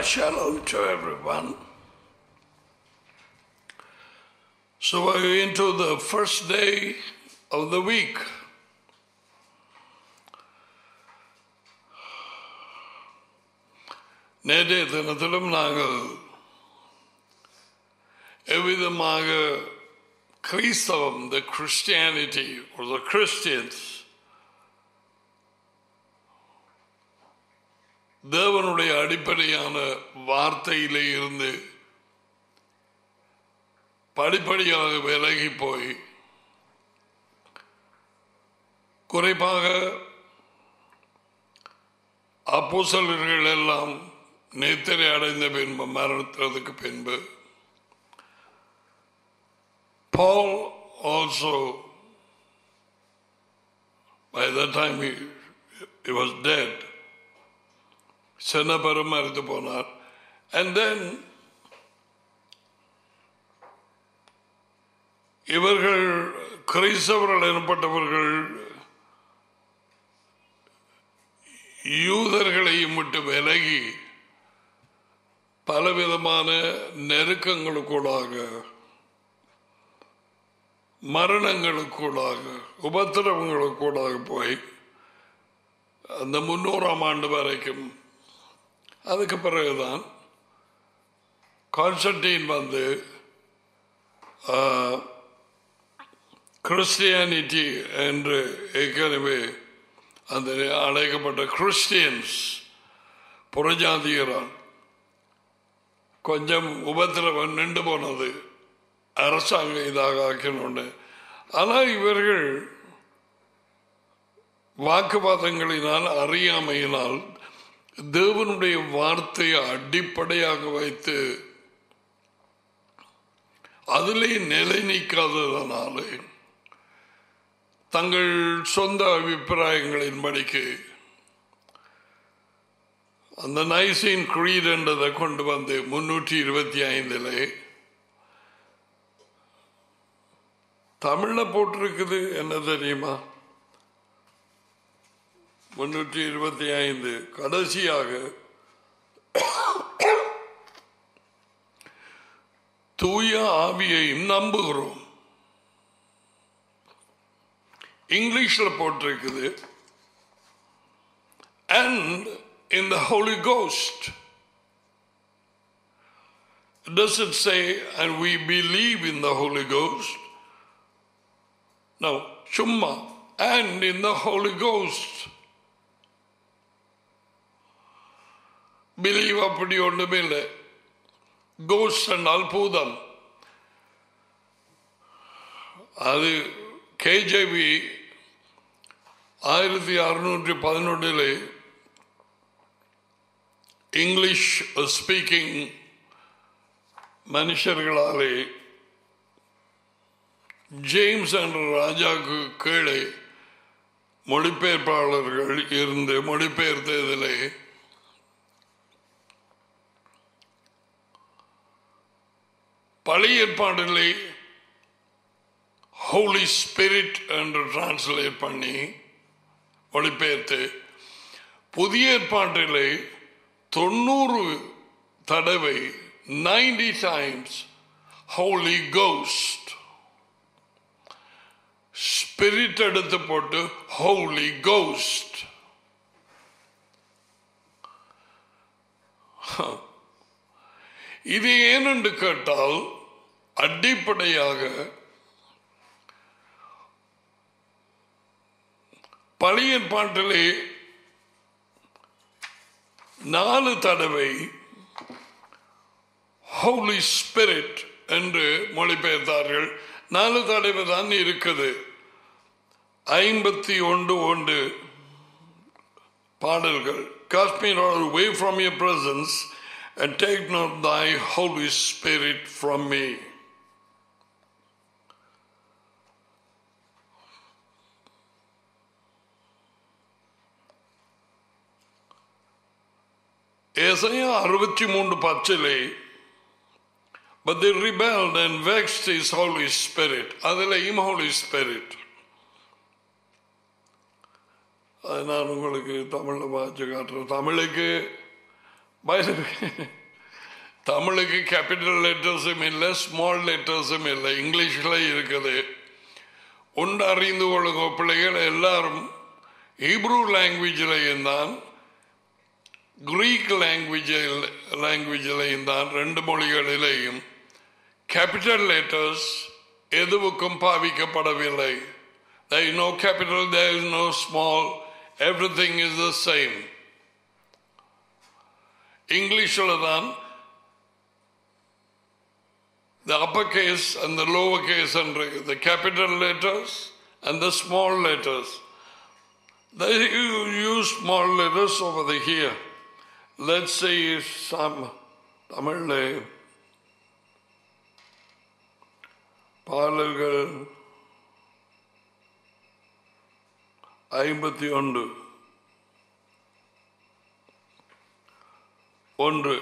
Shalom to everyone. So we're into the first day of the week. நேற்றைய தினத்திலும் நாங்கள் எவ்விதமாக கிறிஸ்தவம் த கிறிஸ்டியானிட்டி ஒரு த கிறிஸ்டியன்ஸ் தேவனுடைய அடிப்படையான வார்த்தையிலே இருந்து படிப்படியாக விலகி போய் குறைப்பாக அப்போசலர்கள் எல்லாம் நேத்தரை அடைந்த பின்பு மரணத்துக்கு பின்பு Paul also, by that time he, he was dead. சென்னபெரும் மறித்து போனார் அண்ட் தென் இவர்கள் கிறிஸ்தவர்கள் எனப்பட்டவர்கள் யூதர்களையும் விட்டு விலகி பலவிதமான நெருக்கங்களுக்கூடாக மரணங்களுக்கூடாக உபத்திரவங்களுக்கூடாக போய் அந்த முன்னூறாம் ஆண்டு வரைக்கும் அதுக்கு பிறகுதான் கான்ஸ்டன்டீன் வந்து கிறிஸ்டியானிட்டி என்று ஏற்கனவே அந்த அழைக்கப்பட்ட கிறிஸ்டியன்ஸ் புறஜாதியரால் கொஞ்சம் உபத்திரவம் நின்று போனது அரசாங்கம் இதாக ஆக்கணும்னு ஆனால் இவர்கள் வாக்குவாதங்களினால் அறியாமையினால் தேவனுடைய வார்த்தையை அடிப்படையாக வைத்து அதிலே நிலை நிற்காததனாலே தங்கள் சொந்த அபிப்பிராயங்களின்படிக்கு அந்த நைசின் creed என்றதை கொண்டு வந்து முன்னூற்றி இருபத்தி ஐந்திலே தமிழ்ல போட்டிருக்குது என்ன தெரியுமா முன்னூற்றி இருபத்தி ஐந்து கடைசியாக தூய ஆவியையும் நம்புகிறோம் இங்கிலீஷ்ல போட்டிருக்குது and in the Holy Ghost Does it say, and we believe in the Holy Ghost? No, Shumma, and in the Holy Ghost. Believe அப்படி ஒன்றுமே இல்லை கோஸ்ட் என்றால் பூதம் அது கேஜேபி ஆயிரத்தி அறுநூற்றி பதினொன்றில் இங்கிலீஷ் ஸ்பீக்கிங் மனுஷர்களாலே ஜேம்ஸ் என்ற ராஜாவுக்கு கீழே மொழிபெயர்ப்பாளர்கள் இருந்து மொழிபெயர்த்ததிலே பழைய ஏற்பாடிலே ஹோலி ஸ்பிரிட் என்று டிரான்ஸ்லேட் பண்ணி மொழிபெயர்த்து புதிய ஏற்பாட்டிலே தொண்ணூறு தடவை ninety times Holy Ghost Spirit எடுத்து போட்டு ஹோலி கோஸ்ட் இது ஏனென்று கேட்டால் அடிப்படையாக பழைய பாட்டிலே நாலு தடவை ஹோலி ஸ்பிரிட் என்று மொழிபெயர்த்தார்கள் நாலு தடவை தான் இருக்குது ஐம்பத்தி ஒன்று ஒன்று பாடல்கள் Kashmir away from your presence and take not thy Holy Spirit from me. ஏசையா அறுபத்தி மூன்று பச்சிலே But they rebelled and vexed his Holy Spirit. அதிலையும் Holy Spirit. அது நான் உங்களுக்கு தமிழில் வாச்சு காட்டுறேன் தமிழுக்கு By the way, தமிழுக்கு கேபிட்டல் லெட்டர்ஸும் இல்லை ஸ்மால் லெட்டர்ஸும் இல்லை இங்கிலீஷில் இருக்குது ஒன்று அறிந்து கொள்ளுங்க பிள்ளைகள் எல்லாரும் ஹீப்ரூ லாங்குவேஜிலையும் தான் கிரீக் லாங்குவேஜில் லாங்குவேஜிலையும் தான் ரெண்டு மொழிகளிலேயும் கேபிட்டல் லெட்டர்ஸ் எதுவுக்கும் பாவிக்கப்படவில்லை there is no capital there is no small everything is the same இங்கிலீஷில் தான் the uppercase and the lowercase and the capital letters and the small letters. They use small letters over the here. Let's say some தமிழ்ல பாடல்கள் ஐம்பத்தி ஒன்று ஒன்று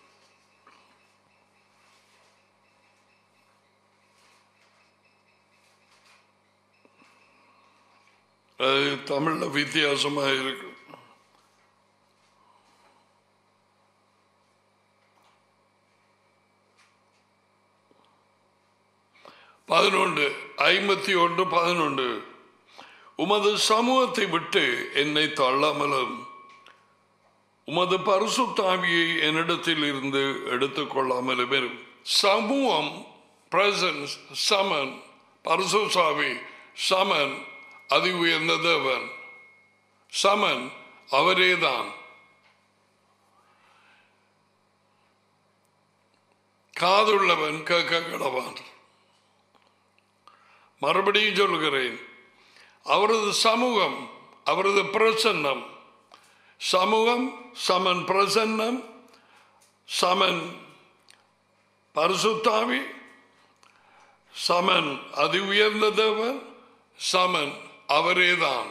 அது தமிழ்ல வித்தியாசமாக இருக்கு பதினொன்று ஐம்பத்தி ஒன்று பதினொன்று உமது சமூகத்தை விட்டு என்னை தள்ளாமலும் உமது பரிசுத்தாவியை என்னிடத்தில் இருந்து எடுத்துக்கொள்ளாமலும் வரும் சமூகம் பிரசன்ஸ் சமன் பரிசுசாவி சமன் அதி உயர்ந்த தேவன் சமன் அவரேதான் காதுள்ளவன் கேட்க கடவான் மறுபடியும் சொல்கிறேன் அவரது சமூகம் அவரது பிரசன்னம் சமூகம் சமன் பிரசன்னம் சமன் பரிசுத்தாவி சமன் அதி உயர்ந்த தேவன் சமன் அவரேதான்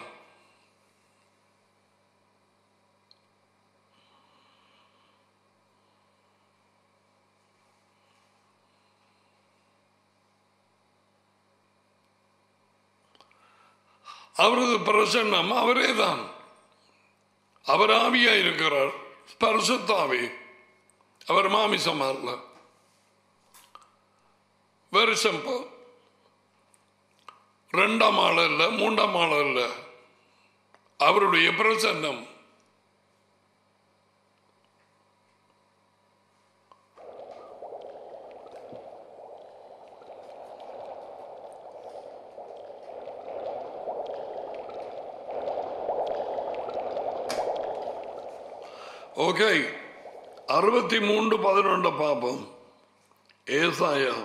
அவரது பிரசன்னம் அவரேதான் அவர் ஆவியா இருக்கிறார் பரிசுத்தாவி அவர் மாமிசம் அல்ல வெரி சிம்பிள் ரெண்டாம் ஆள் அல்ல மூன்றாம் ஆள் அல்ல அவருடைய பிரசன்னம் ஓகே அறுபத்தி மூன்று பதினொன்று பாப்போம் ஏசாயா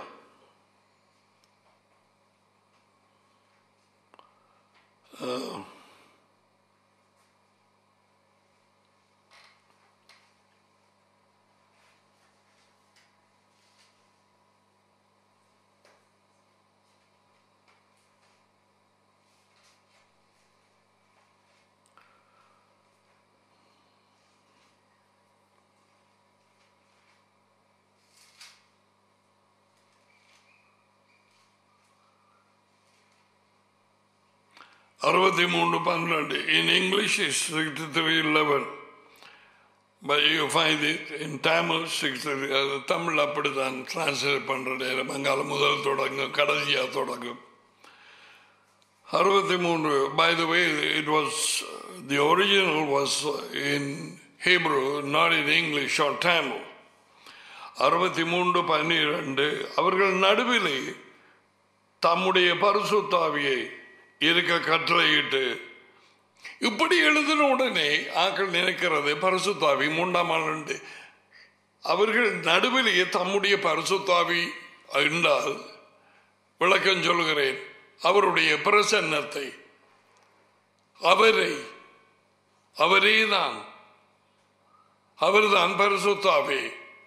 அறுபத்தி மூணு பன்னிரண்டு in English is sixty three eleven but you find it in Tamil sixty three அது தமிழ் அப்படி தான் டிரான்ஸ்லேட் பண்ணுற நேரம் அங்கால முதல் தொடங்கும் கடைசியாக தொடங்கும் அறுபத்தி மூன்று by the way it was the original was in Hebrew not in English or Tamil அறுபத்தி மூன்று பன்னிரண்டு அவர்கள் நடுவிலே தம்முடைய பரிசுத்தாவியை இருக்க கட்டளையிட்டு இப்படி எழுதின உடனே ஆக்கள் நினைக்கிறது பரிசுத்தாவி மூன்றாம் ஆண்டு அவர்கள் நடுவிலேயே தம்முடைய பரிசுத்தாவி என்றால் விளக்கம் சொல்கிறேன் அவருடைய பிரசன்னத்தை அவரை அவரே தான் அவர்தான் பரிசுத்தாவி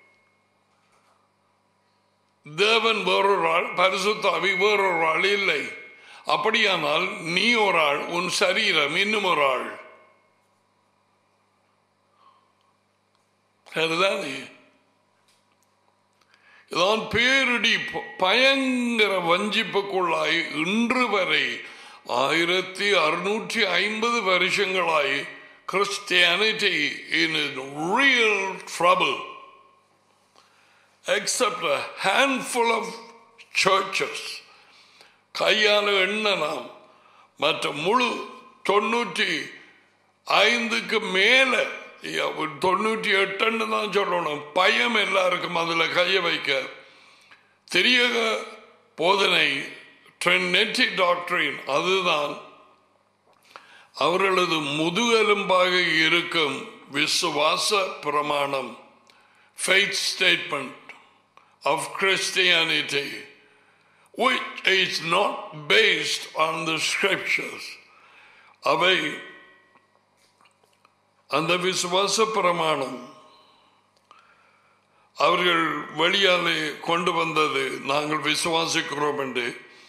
தேவன் வேறொரு ஆள் பரிசுத்தாவி வேறொரு ஆள் இல்லை அப்படியானால் நீ ஒரு ஆள் உன் சரீரம் இன்னும் ஒரு ஆள் சரிதானே இதான் பேரிடி பயங்கர வஞ்சிப்புக்குள்ளாய் இன்று வரை ஆயிரத்தி அறுநூற்றி ஐம்பது வருஷங்களாய் Christianity in real trouble, except a handful of churches. கையால் எண்ணலாம் மற்ற முழு தொண்ணூற்றி ஐந்துக்கு மேல தொண்ணூற்றி எட்டுன்னு தான் சொல்லணும் பயம் எல்லாருக்கும் அதில் கையை வைக்க தெரியக போதனை ட்ரென்னெட்டி டாக்டரின் அதுதான் அவர்களது முதுகெலும்பாக இருக்கும் விசுவாச பிரமாணம் faith statement of Christianity which is not based on the scriptures அவை அந்த விசுவாச பிரமாணம் அவர்கள் வெளியாலே கொண்டு வந்தது நாங்கள் விசுவாசிக்கிறோம் என்று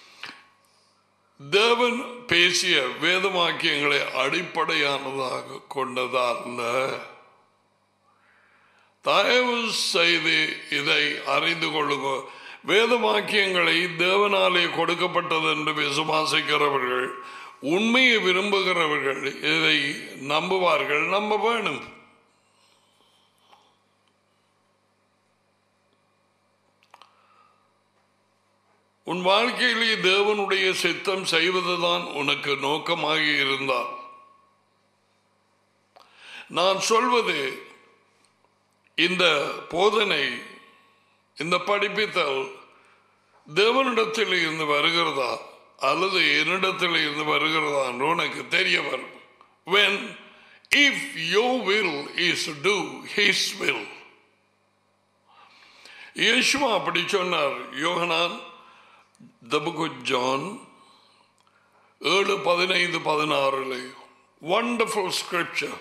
தேவன் பேசிய வேதவாக்கியங்களை அடிப்படையானதாக கொண்டதல்ல தயவு செய்து இதை அறிந்து கொள்ளுங்க வேத வாக்கியங்களை தேவனாலே கொடுக்கப்பட்டது என்று விசுவாசிக்கிறவர்கள் உண்மையை விரும்புகிறவர்கள் இதை நம்புவார்கள் நம்ப வேணும் உன் வாழ்க்கையிலே தேவனுடைய சித்தம் செய்வதுதான் உனக்கு நோக்கமாக இருந்தால் நான் சொல்வது இந்த போதனை இந்த படிப்பித்தல் தேவனிடத்தில் இருந்து வருகிறதா அல்லது என்னிடத்தில் இருந்து வருகிறதா என்று உனக்கு தெரிய வரும் when if your will is to do his will இயேசுவா அப்படி சொன்னார் யோகனான் the book of John ஏழு பதினைந்து பதினாறுல wonderful scripture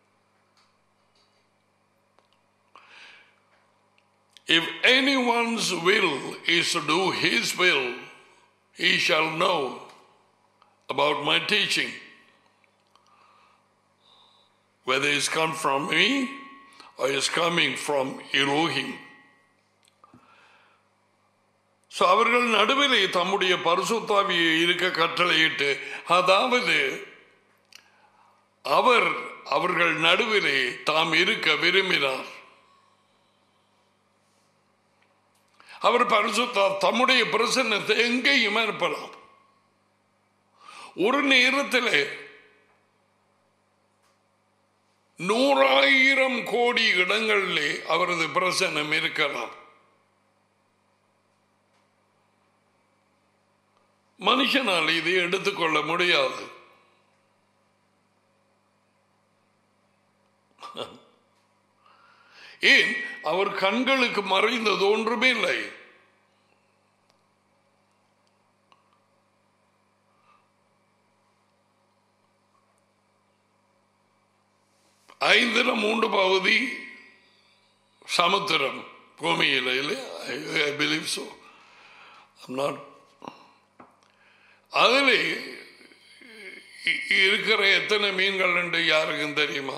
If anyone's will is to do his will, he shall know about my teaching. Whether it's come from me or it's coming from Elohim. So அவர்கள் நடுவிலே தம்முடைய பரிசுத்தாவியை இருக்க கட்டளையிட்டு அதாவது அவர் அவர்கள் நடுவிலே தாம் இருக்க விரும்பினார் அவர் பரிசுத்தா தம்முடைய பிரசன்னத்தை எங்கேயும் இருப்பலாம் ஒரு நேரத்தில் நூறாயிரம் கோடி இடங்களிலே அவரது பிரசன்னம் இருக்கலாம் மனுஷனால் இதை எடுத்துக்கொள்ள முடியாது ஏன் அவர் கண்களுக்கு மறைந்தது ஒன்றுமே இல்லை ஐந்துல மூன்று பகுதி சமுத்திரம் பூமியில் ஐ பிலீவ் சோ நாட் அதில் இருக்கிற எத்தனை மீன்கள் என்று யாருக்கும் தெரியுமா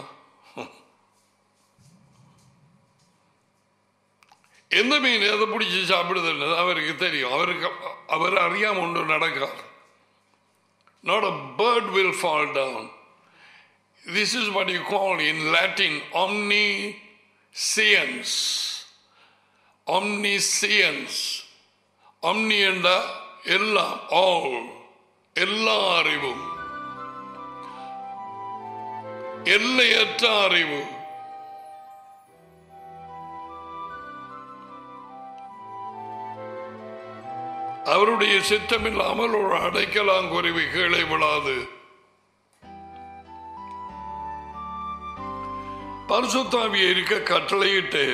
எந்த மீன் எதை பிடிச்சி சாப்பிடுதுன்னு அவருக்கு தெரியும் அவருக்கு அவர் அறியாம ஒன்று நடக்காது not a bird will fall down this is what you call in Latin omni science omni science omni என்ற எல்லாம் ஆல் எல்லா அறிவும் எல்லையற்ற அறிவு அவருடைய சித்தமில்லாமல் ஒரு அடைக்கலாங்குருவி கீழே விழாது பரிசுத்தாவியை இருக்க கட்டளையிட்டு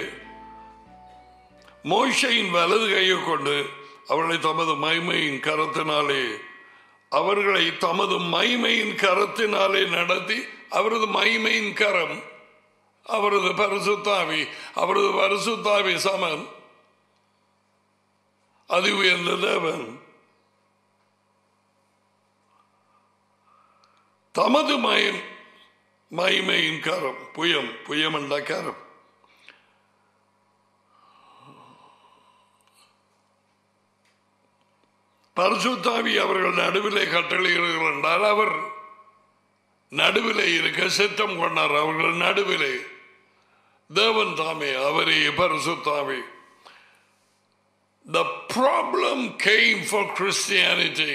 மோஷையின் வலது கையை கொண்டு அவர்களை தமது மைமையின் கரத்தினாலே அவர்களை தமது மைமையின் கரத்தினாலே நடத்தி அவரது மைமையின் கரம் அவரது பரிசுத்தாவி அவரது பரிசுத்தாவி சமன் அது உயர்ந்த தேவன் தமது மயம் மகிமையின் கரம் புயம் புயம் என்ற கரம் பரிசுத்தாவி அவர்கள் நடுவிலே கட்டளையிடுகிறார் என்றால் அவர் நடுவிலே இருக்க சித்தம் கொண்டார் அவர்கள் நடுவிலே தேவன் தாமே அவரே பரிசுத்தாமே The problem came for Christianity.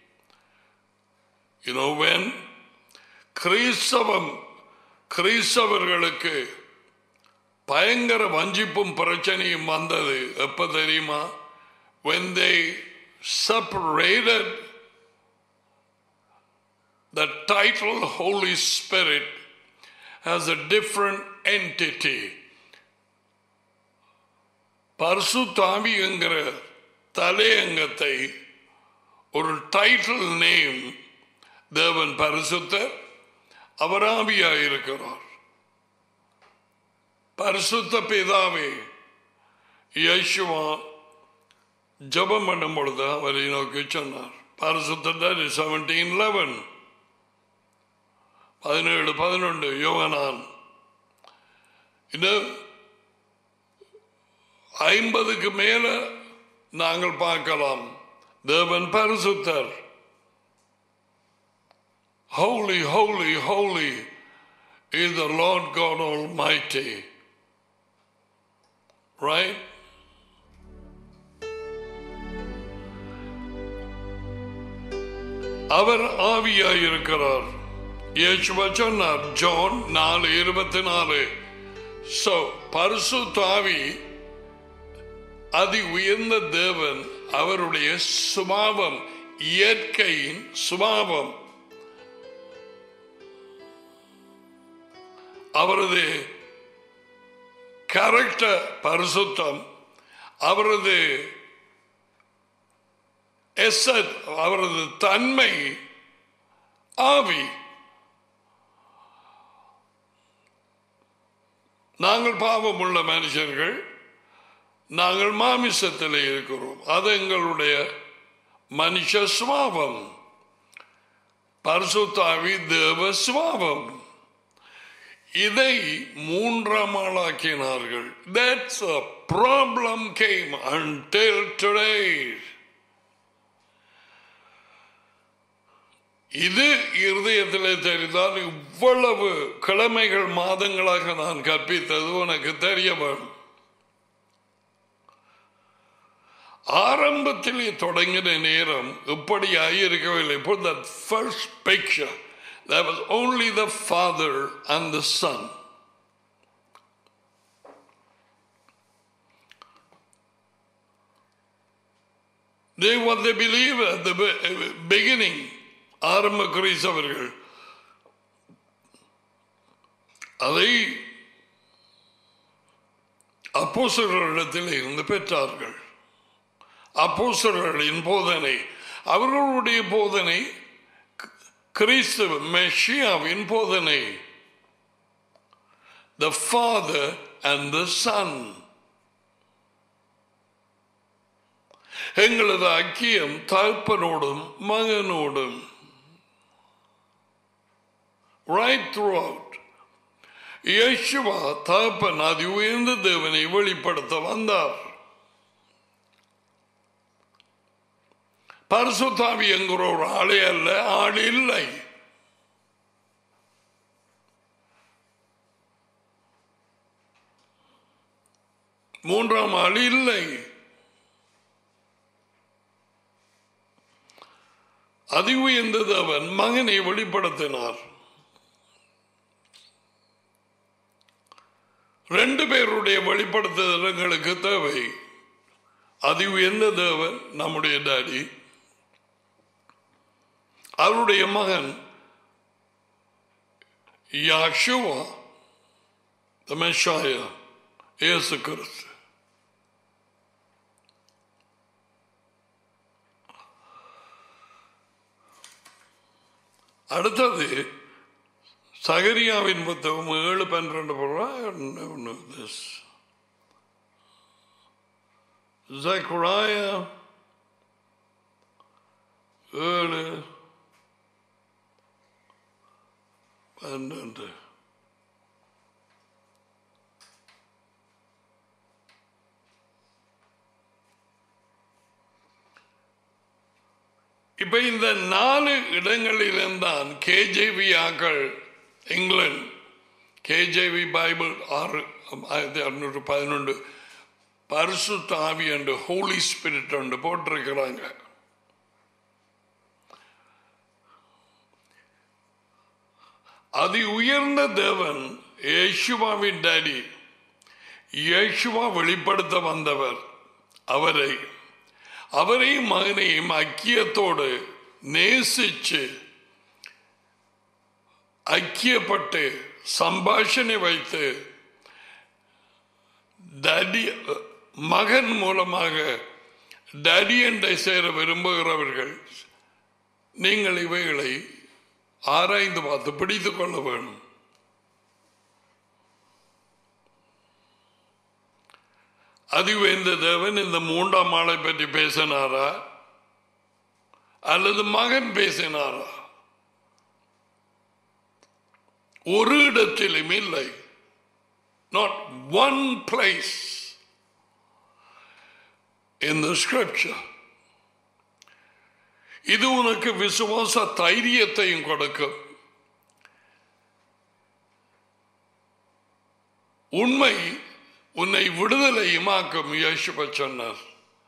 You know when? கிறிஸ்தவம் கிறிஸ்தவர்களுக்கு பயங்கர வஞ்சிப்பும் பிரச்சனையும் வந்தது எப்ப தெரியுமா when they separated the title Holy Spirit as a different entity. பர்சுத்தாவி என்கிற தலையங்கத்தை ஒரு டைட்டில் நேம் தேவன் பரிசுத்தர் அவராவியாய் இருக்கிறார் பரிசுத்த பிதாவே யேசுவா ஜபம் பண்ணும் பொழுது அவரை நோக்கி சொன்னார் பரிசுத்தர் செவன்டீன் லெவன் பதினேழு பதினொன்று யோகனான் இது ஐம்பதுக்கு மேல நாங்கள் பார்க்கலாம் தேவன் பரிசுத்தர் Holy, holy, holy is the Lord God Almighty. Right? அவர் ஆவியாயிருக்கிறார் இயேசுவ சொன்னார் ஜான் நாலு இருபத்தி நாலு சோ பரிசு தாவி அதி உயர்ந்த தேவன் அவருடைய சுபாவம் இயற்கையின் சுபாவம் அவரது கரெக்டர் பரிசுத்தம் அவரது எசட் அவரது தன்மை ஆவி நாங்கள் பாவம் உள்ள மனுஷர்கள் நாங்கள் மாமிசத்தில் இருக்கிறோம் அது எங்களுடைய மனுஷ சுவாபம் பரிசுத்தாவி தேவ சுவாபம் இதை மூன்றாம் ஆளாக்கினார்கள் That's a problem came until today. இது இருதயத்தில் தெரிந்தால் இவ்வளவு கிழமைகள் மாதங்களாக நான் கற்பித்தது உனக்கு தெரிய வேணும் ஆரம்பத்திலே தொடங்கின நேரம் இப்படியாய் இருக்கவில்லை Put that first picture There was only the Father and the Son. They what they believe at the be- beginning, ஆரம்ப கிறிஸ்தவர்கள் அதை அப்போசர்களிடத்தில் இருந்து பெற்றார்கள் அப்போசர்களின் போதனை அவர்களுடைய போதனை கிறிஸ்துவ மெஷியாவின் போதனை the father and the son எங்களது ஐக்கியம் தகப்பனோடும் மகனோடும் right throughout யேசுவா தகப்பன் அதி உயர்ந்த தேவனை வெளிப்படுத்த வந்தார் பரிசுத்தாவி என்கிற ஒரு ஆளே அல்ல ஆள் இல்லை மூன்றாம் ஆள் இல்லை அதி உயர்ந்தது அவன் மகனை வெளிப்படுத்தினார் ரெண்டு பேருடைய வெளிப்படுத்துதல் எங்களுக்கு தேவை அதி உயர்ந்த தேவன் நம்முடைய டாடி அவருடைய மகன் யாஷுவா the Messiah, இயேசு கிறிஸ்து அடுத்தது சகரியாவின் புத்தகம் ஏழு பன்னிரண்டு ஒன்று Zechariah ஏழு பன்னெண்டு இப்ப இந்த நாலு இடங்களிலிருந்தான் கேஜேவி ஆக்கள் இங்கிலாந்து கேஜேவி பைபிள் ஆறு ஆயிரத்தி அறுநூற்று பதினொன்று பரிசு தாவி என்று ஹோலி ஸ்பிரிட் என்று போட்டிருக்கிறாங்க அதி உயர்ந்த தேவன் யேசுவாவின் டாடி யேசுவா வெளிப்படுத்த வந்தவர் அவரை அவரையும் மகனையும் ஐக்கியத்தோடு நேசிச்சு ஐக்கியப்பட்டு சம்பாஷணை வைத்து டடி மகன் மூலமாக டடி என்றை சேர விரும்புகிறவர்கள் நீங்கள் இவைகளை ஆராய்ந்து பார்த்து பிடித்துக் கொள்ள வேணும் அதிவேந்த தேவன் இந்த மூன்றாம் ஆளை பற்றி பேசினாரா அல்லது மகன் பேசினாரா ஒரு இடத்திலும் இல்லை not one place in the scripture இது உனக்கு விசுவாச தைரியத்தையும் கொடுக்கும் உண்மை உன்னை விடுதலையுமாக்கும் யேசுவ சொன்னார்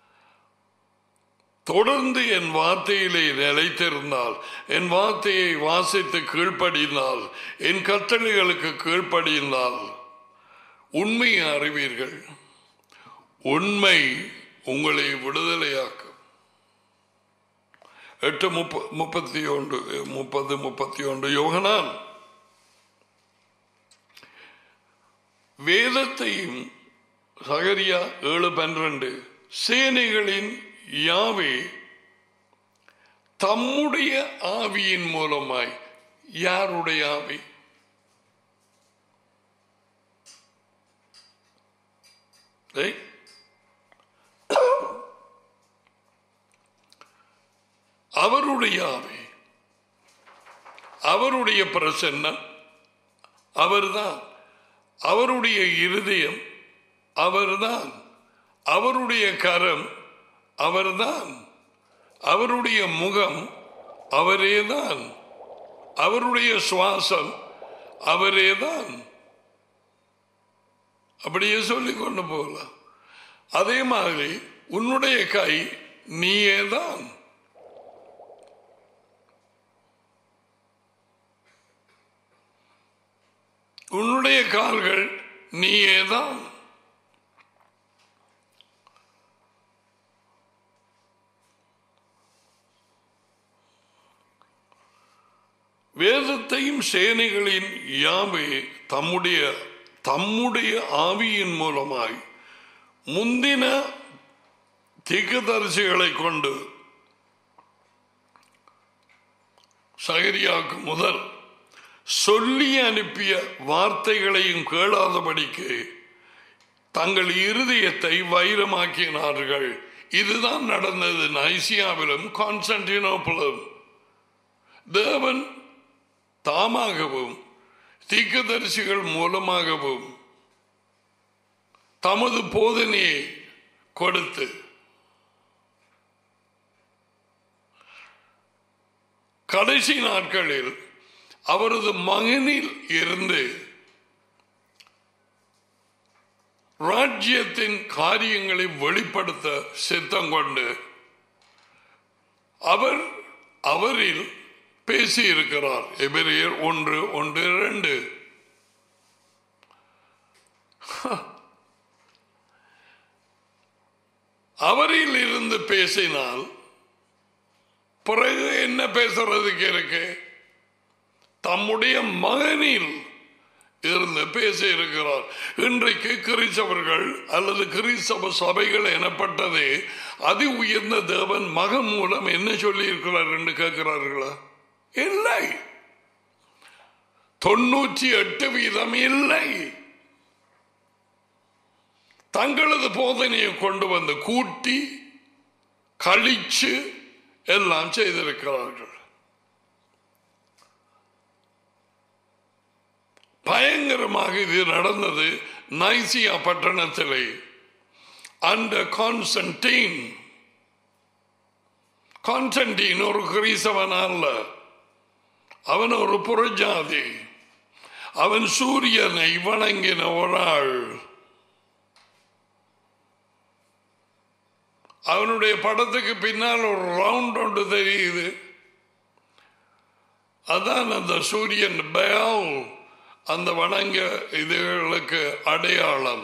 தொடர்ந்து என் வார்த்தையிலே நிலைத்திருந்தால் என் வார்த்தையை வாசித்து கீழ்ப்படிந்தால் என் கட்டளைகளுக்கு கீழ்ப்படிந்தால் உண்மையை அறிவீர்கள் உண்மை உங்களை விடுதலையாக்கும் எட்டு முப்ப முப்பத்தி ஒன்று முப்பது முப்பத்தி ஒன்று யோகனான் வேதத்தையும் சகரியா ஏழு பன்னிரண்டு சேனைகளின் யாவே தம்முடைய ஆவியின் மூலமாய் யாருடைய ஆவி ஏய் அவருடைய ஆவி அவருடைய பிரசன்னம் அவர்தான் அவருடைய இருதயம் அவர்தான் அவருடைய கரம் அவர்தான் அவருடைய முகம் அவரேதான் அவருடைய சுவாசம் அவரேதான் அப்படியே சொல்லிக் கொண்டு போகலாம் அதே மாதிரி உன்னுடைய கை நீயே தான் உன்னுடைய கால்கள் நீயேதான் வேதத்தையும் சேனைகளின் யாவே தம்முடைய தம்முடைய ஆவியின் மூலமாய் முந்தின திகதரிசிகளை கொண்டு சகரியாக்கு முதல் சொல்லி அனுப்பிய வார்த்தைகளையும் கேளாதபடிக்கு தங்கள் இருதயத்தை வைரமாக்கினார்கள் இதுதான் நடந்தது நைசியாவிலும் கான்ஸ்டன்டினோப்பிலும் தேவன் தாமாகவும் தீக்கதரிசிகள் மூலமாகவும் தமது போதனையை கொடுத்து கடைசி நாட்களில் அவரது மகனில் இருந்து ராஜ்யத்தின் காரியங்களை வெளிப்படுத்த சித்தம் கொண்டு அவர் அவரில் பேசியிருக்கிறார் எபிரியர் ஒன்று ஒன்று இரண்டு அவரில் இருந்து பேசினால் பிறகு என்ன பேசுறதுக்கு இருக்கு தம்முடைய மகனில் இருந்து பேச இருக்கிறார் இன்றைக்கு கிறிஸ்தவர்கள் அல்லது கிறிஸ்தவ சபைகள் எனப்பட்டது அதி உயர்ந்த தேவன் மகன் மூலம் என்ன சொல்லி இருக்கிறார் என்று கேட்கிறார்களா இல்லை தொண்ணூற்றி எட்டு வீதம் இல்லை தங்களது போதனையை கொண்டு வந்து கூட்டி கழிச்சு எல்லாம் செய்திருக்கிறார்கள் பயங்கரமாக இது நடந்தது நைசியா பட்டணத்திலே அந்த கான்ஸ்டன்டீன் கான்ஸ்டன்டின் ஒரு கிறிஸ்தவன் அல்ல அவன் ஒரு புறஜாதி அவன் சூரியனை வணங்கின ஒரு ஆள் அவனுடைய படத்துக்கு பின்னால் ஒரு ரவுண்ட் ஒன்று தெரியுது அதான் அந்த சூரியன் பயால் அந்த வணங்க இதுகளுக்கு அடையாளம்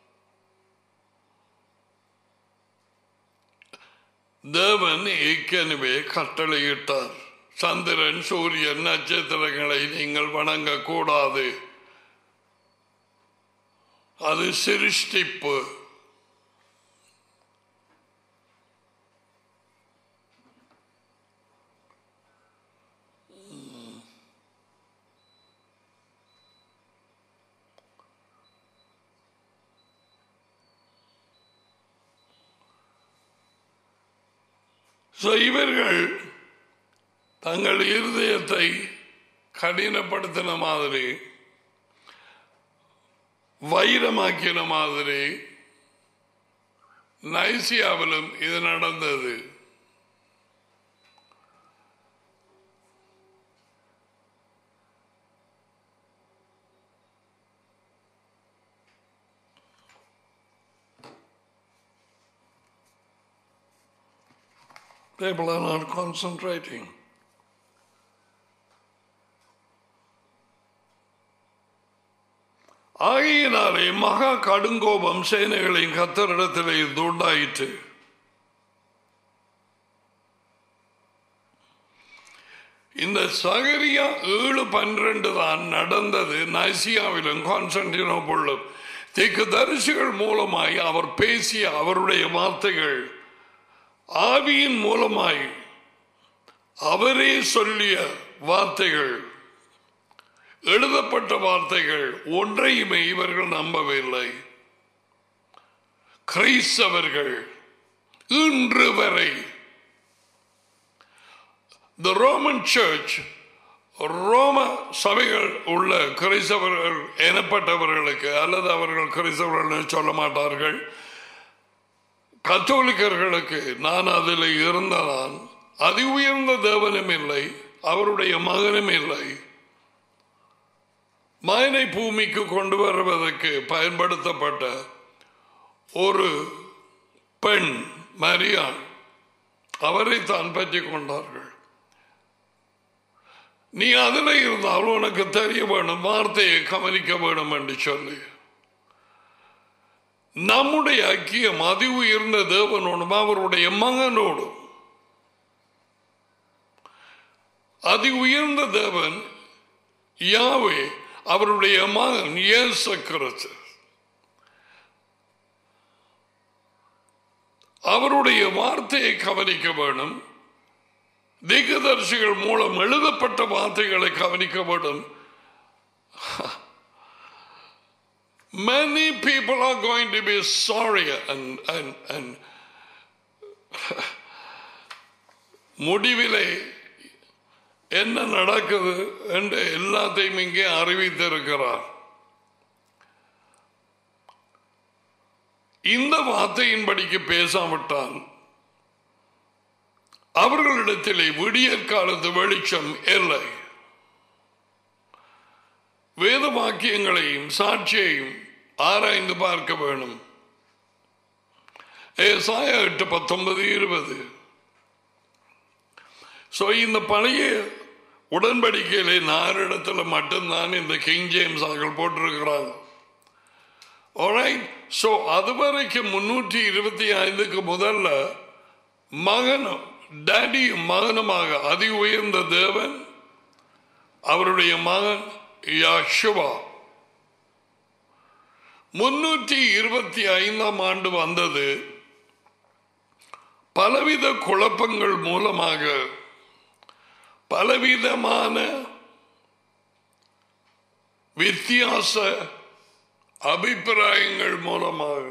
தேவன் ஏற்கனவே கட்டளையிட்டார் சந்திரன் சூரியன் நட்சத்திரங்களை நீங்கள் வணங்கக்கூடாது அது சிருஷ்டிப்பு So, இவர்கள் தங்கள் இருதயத்தை கடினப்படுத்தின மாதிரி வைரமாக்கின மாதிரி நைசியாவிலும் இது நடந்தது People are not concentrating. ஆகையினாலே மகா கடுங்கோபம் சேனைகளின் கத்தரிடத்திலே இது உண்டாயிற்று இந்த சகரியா ஏழு பன்னிரண்டு தான் நடந்தது நைசியாவிலும் கான்ஸ்டன்டினோபுள்ளும் திக்கு தரிசிகள் மூலமாய் அவர் பேசிய அவருடைய வார்த்தைகள் ஆவியின் மூலமாய் அவரே சொல்லிய வார்த்தைகள் எழுதப்பட்ட வார்த்தைகள் ஒன்றையுமே இவர்கள் நம்பவில்லை கிறிஸ்தவர்கள் இன்று வரை த ரோமன் சர்ச் ரோம சபைகள் உள்ள கிறிஸ்தவர்கள் எனப்பட்டவர்களுக்கு அல்லது அவர்கள் கிறிஸ்தவர்கள் சொல்ல மாட்டார்கள் கத்தோலிக்கர்களுக்கு நான் அதில் இருந்த நான் அதி உயர்ந்த தேவனும் இல்லை அவருடைய மகனும் இல்லை மகனை பூமிக்கு கொண்டு வருவதற்கு பயன்படுத்தப்பட்ட ஒரு பெண் மரியாள் அவரை தான் பற்றி கொண்டார்கள் நீ அதில் இருந்தால் உனக்கு தெரிய வேணும் வார்த்தையை கவனிக்க வேணும் என்று சொல்லி நம்முடைய ஐக்கியம் அதி உயர்ந்த தேவனோடும் அவருடைய மகனோடும் அதி உயர்ந்த தேவன் யாவே அவருடைய மகன் இயேசு கிறிஸ்து அவருடைய வார்த்தையை கவனிக்க வேணும் திகதர்சிகள் மூலம் எழுதப்பட்ட வார்த்தைகளை கவனிக்க வேண்டும் Many people are going to be sorry and, and, and முடிவிலே என்ன நடக்குது என்று எல்லாத்தையும் இங்கே அறிவித்திருக்கிறார் இந்த வார்த்தையின்படிக்கு பேசாவிட்டால் அவர்களிடத்திலே விடியற் காலத்து வெளிச்சம் இல்லை வேத வாக்கியங்களையும் சாட்சியையும் ஆராய்ந்து பார்க்க வேணும் ஏசாய எட்டு பத்தொன்பது இருபது ஸோ இந்த பழைய உடன்படிக்கையிலே நாரிடத்துல மட்டும்தான் இந்த கிங் ஜேம்ஸ் அவர்கள் போட்டிருக்கிறாங்க ஸோ அது வரைக்கும் முன்னூற்றி இருபத்தி ஐந்துக்கு முதல்ல மகனும் டேடியும் மகனுமாக அதி உயர்ந்த தேவன் அவருடைய மகன் யாஷுவா முன்னூற்றி இருபத்தி ஐந்தாம் ஆண்டு வந்தது பலவித குழப்பங்கள் மூலமாக பலவிதமான வித்தியாச அபிப்பிராயங்கள் மூலமாக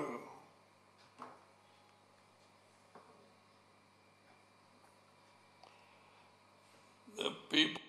The people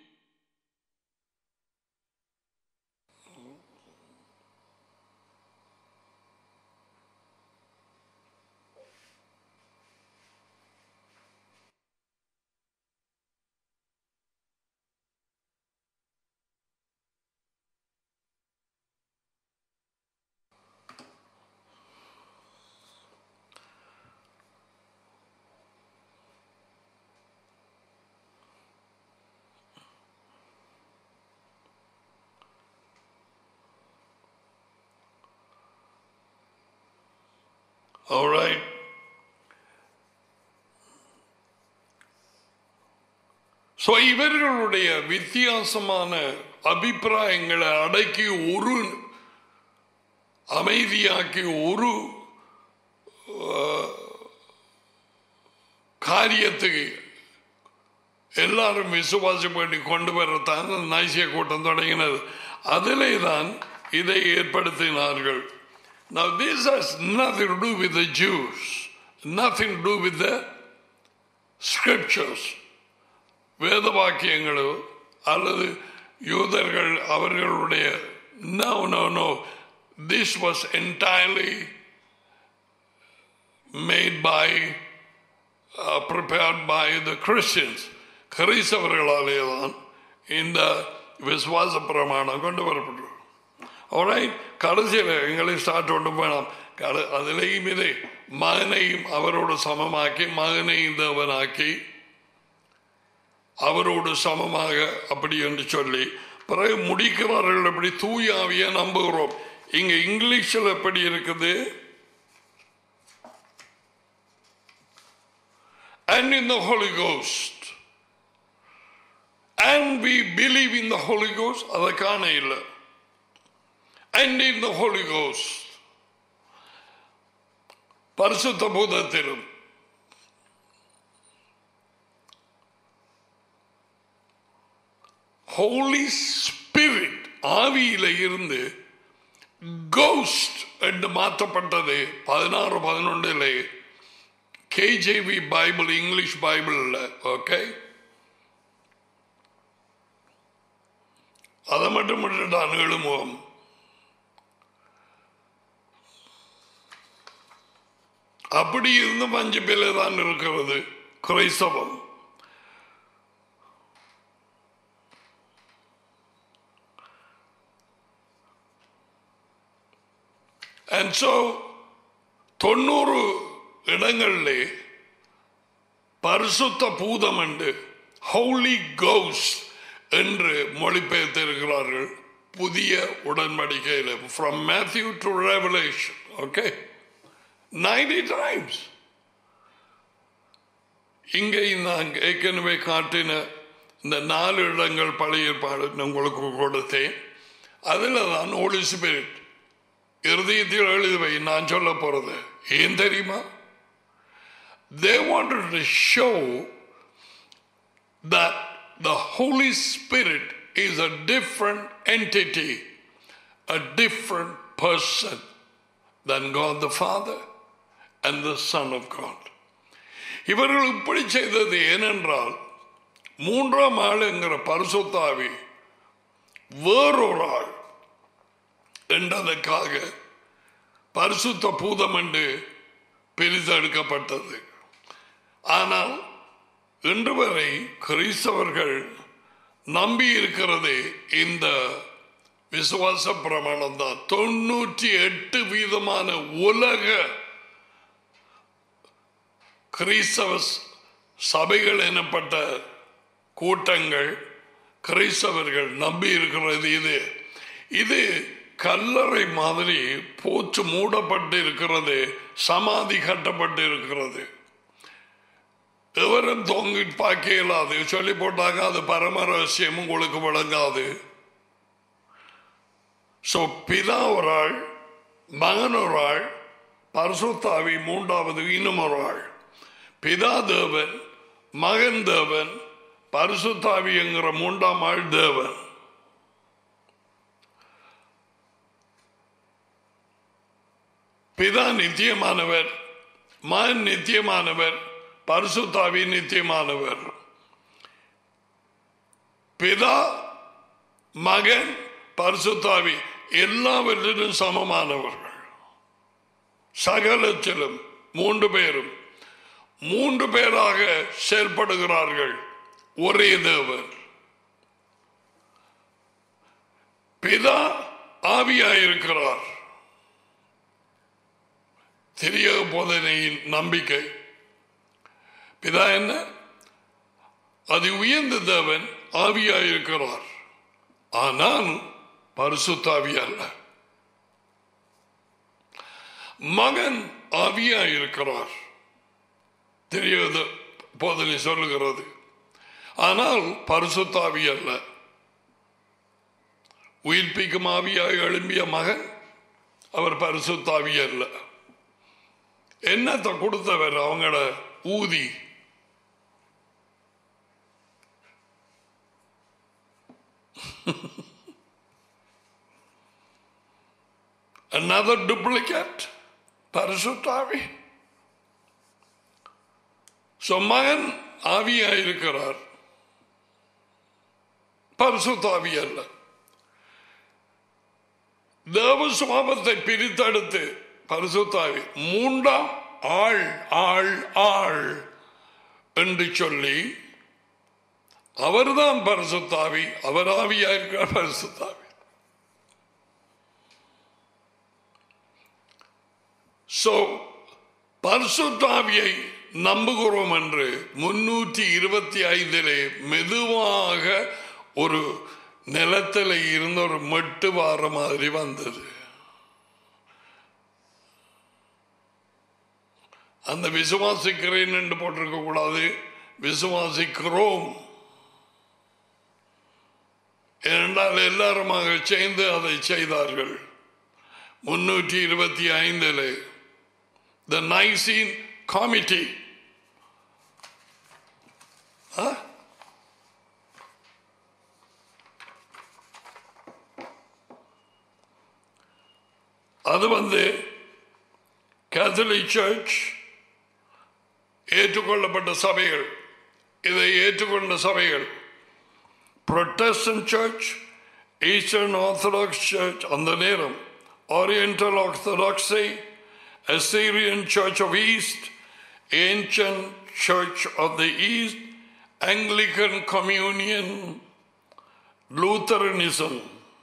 All right. So இவர்களுடைய வித்தியாசமான அபிப்பிராயங்களை அடக்கி ஒரு அமைதியாக்கி ஒரு அஹ், காரியத்துக்கு எல்லாரும் விசுவாசம் பண்ணி கொண்டு வரத்தான் நைசிய கூட்டம் தொடங்கினது அதிலே தான் இதை ஏற்படுத்தினார்கள் Now this has nothing to do with the Jews, nothing to do with the scriptures. வேத வாக்கியங்களோ அல்லது யூதர்கள் அவர்களுடைய no no no this was entirely made by prepared by the Christians. கிறிஸ்தவர்களாலே தான் இந்த விசுவாச பிரமாணம் கொண்டு வரப்பட்டது alright கடைசியில் எங்களை ஸ்டார்ட் கொண்டு போனோம் கட- அதிலேயும் இதே மகனையும் அவரோடு சமமாக்கி மகனையும் தேவனாக்கி அவரோடு சமமாக அப்படி என்று சொல்லி பிறகு முடிக்கிறார்கள் எப்படி தூயாவிய நம்புகிறோம் இங்க இங்கிலீஷில் எப்படி இருக்குது and in the Holy Ghost. And we believe in the Holy Ghost. அதை காண இல்லை and in the Holy Ghost. பரிசுத்த பூதத்திலும் ஹோலி ஸ்பிரிட் ஆவியில இருந்து கோஸ்ட் என்று மாற்றப்பட்டது பதினாறு பதினொன்றிலே கேஜேவி பைபிள் இங்கிலீஷ் பைபிள்ல ஓகே அதை மட்டும் விட்டுட்டான் எழுமுகம் அப்படி இருந்தும் அஞ்சு பேர் தான் இருக்கிறது கிரைஸ்தவம் And so தொண்ணூறு இடங்களிலே பரிசுத்த பூதம் என்று ஹோலி கவுஸ் என்று மொழிபெயர்த்திருக்கிறார்கள் புதிய உடன்படிக்கையில் from Matthew to Revelation okay ninety times இங்கே நான் ஏற்கனவே காட்டின இந்த நாலு இடங்கள் பழைய ஏற்பாடு உங்களுக்கு கொடுத்தேன் அதில் தான் ஹோலி ஸ்பிரிட் இருதயத்தில் எழுதுவை நான் சொல்ல போறது ஏன் தெரியுமா they wanted to show that the Holy Spirit is a different entity, a different person than God the Father and the Son of God. இவர்கள் இப்படி செய்தது ஏனென்றால் மூன்றாம் ஆள் என்கிற பரிசுத்தாவி வேறொரு ஆள் என்றதற்காக பரிசுத்த பூதம் என்று பிரித்தெடுக்கப்பட்டது ஆனால் இன்று வரை கிறிஸ்தவர்கள் நம்பி இருக்கிறது இந்த விசுவாச பிரமாணம் தான் தொண்ணூற்றி எட்டு வீதமான உலக கிறிஸ்தவ சபைகள் எனப்பட்ட கூட்டங்கள் கிறிஸ்தவர்கள் நம்பி இருக்கிறது இது இது கல்லறை மாதிரி போச்சு மூடப்பட்டு இருக்கிறது சமாதி கட்டப்பட்டு இருக்கிறது எவரும் தொங்கி பார்க்க இயலாது சொல்லி போட்டாங்க அது பரம ரகசியம் உங்களுக்கு விளங்காது ஸோ பிதா ஒரு ஆள் மகன் ஒரு ஆள் பரசுத்தாவி மூன்றாவது இன்னும் ஒரு ஆள் பிதா தேவன் மகன் தேவன் பரிசுத்தாவி என்கிற மூன்றாம் ஆள் தேவன் பிதா நித்தியமானவர் மகன் நித்தியமானவர் பரிசுத்தாவி நித்தியமானவர் பிதா மகன் பரிசுத்தாவி எல்லாவற்றிலும் சமமானவர்கள் சகலத்திலும் மூன்று பேரும் மூன்று பேராக செயல்படுகிறார்கள் ஒரே தேவர் பிதா ஆவியாயிருக்கிறார் தெரிய போதனையின் நம்பிக்கை பிதா என்ன அது உயர்ந்த தேவன் ஆவியாயிருக்கிறார் ஆனால் பரிசுத்தாவி அல்ல மகன் ஆவியா இருக்கிறார் தெரியாது போதனை சொல்லுகிறது ஆனால் பரிசுத்தாவி அல்ல உயிர்ப்பிக்கும் ஆவியாய் எழும்பிய மகன் அவர் பரிசுத்தாவி அல்ல என்னத்தை கொடுத்தவர் அவங்கள ஊதி another duplicate பரிசுத்தாவி So, மகன் ஆவியாயிருக்கிறார் பரிசுத்தாவி அல்ல தேவ சுவாபத்தை பிரித்தெடுத்து பரிசுத்தாவி மூன்றாம் ஆள் ஆள் ஆள் என்று சொல்லி அவர்தான் பரிசுத்தாவி அவர் ஆவியாயிருக்கிறார் பரிசுத்தாவி சோ பரிசுத்தாவியை நம்புகிறோம் என்று முன்னூற்றி இருபத்தி ஐந்திலே மெதுவாக ஒரு நிலத்தில் இருந்த ஒரு மெட்டு வார மாதிரி வந்தது அந்த விசுவாசிக்கிறேன் என்று போட்டிருக்க கூடாது விசுவாசிக்கிறோம் ஏனென்றால் எல்லாருமாக சேர்ந்து அதை செய்தார்கள் முன்னூற்றி இருபத்தி ஐந்தில் த நைசீன் காமிட்டி அது வந்து கேத்தலிக் சர்ச் ஏற்றுக்கொள்ளப்பட்ட சபைகள் இதை ஏற்றுக்கொண்ட சபைகள் Protestant church Eastern Orthodox church அந்த நேரம் Oriental Orthodoxy, Assyrian Church of East, Ancient Church of the East, Anglican Communion, Lutheranism.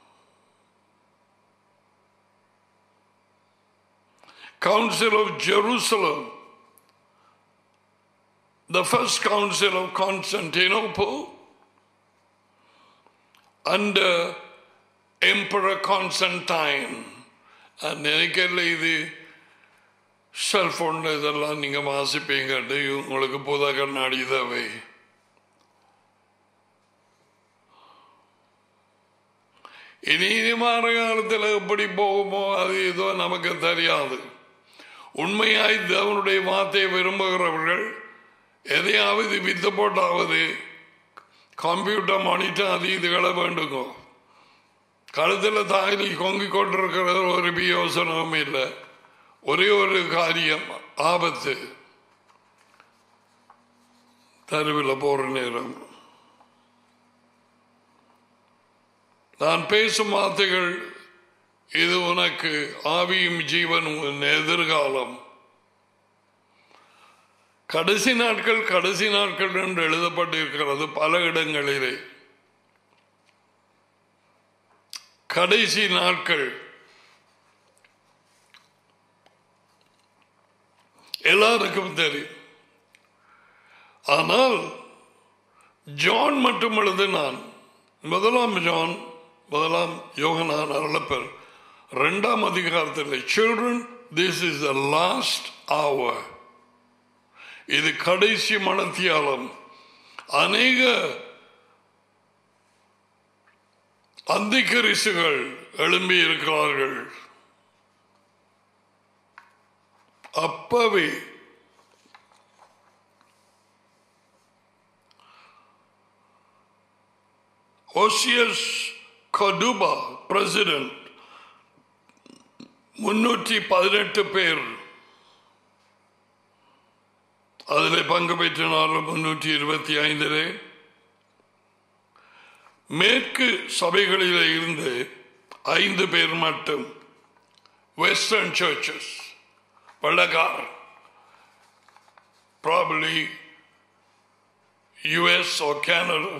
Council of Jerusalem, the first Council of Constantinople, under Emperor Constantine. நினைக்கல இது செல்போன்ல இதெல்லாம் நீங்க வாசிப்பீங்க உங்களுக்கு புத கண்ணாடி தேவை இனி இனி மாற காலத்தில் எப்படி போகுமோ அது ஏதோ நமக்கு தெரியாது உண்மையாய் தேவனுடைய வார்த்தையை விரும்புகிறவர்கள் எதையாவது வித்து போட்டாவது கம்ப்யூட்டர் மானிட்டர் அது இதுகளை வேண்டுங்க கழுத்தில் தாலி கொங்கிக் கொண்டிருக்கிறது ஒரு யோசனமும் இல்லை ஒரே ஒரு காரியம் ஆபத்து தெருவில் போற நேரம் நான் பேசும் வார்த்தைகள் இது உனக்கு ஆவியும் ஜீவனும் உன் எதிர்காலம் கடைசி நாட்கள் கடைசி நாட்கள் என்று எழுதப்பட்டிருக்கிறது பல இடங்களிலே கடைசி நாட்கள் எல்லாருக்கும் தெரியும் ஆனால் ஜான் மட்டும் எழுதினான் முதலாம் ஜான் முதலாம் யோகனான் அருளப்பர் ரெண்டாம் அதிகாரத்தில் children this is the last hour இது கடைசி மனத்தியாலம் அநேக அந்திக்கரிசுகள் எழும்பி இருக்கிறார்கள் அப்பவே ஓசியஸ் கடுபா பிரசிடென்ட் முன்னூற்றி பதினெட்டு பேர் அதில் பங்கு பெற்றினாலும் முன்னூற்றி இருபத்தி ஐந்திலே மேற்கு சபைகளில் இருந்து ஐந்து பேர் மட்டும் வெஸ்டர்ன் சர்ச்சஸ் வெள்ளக்கார் probably US or Canada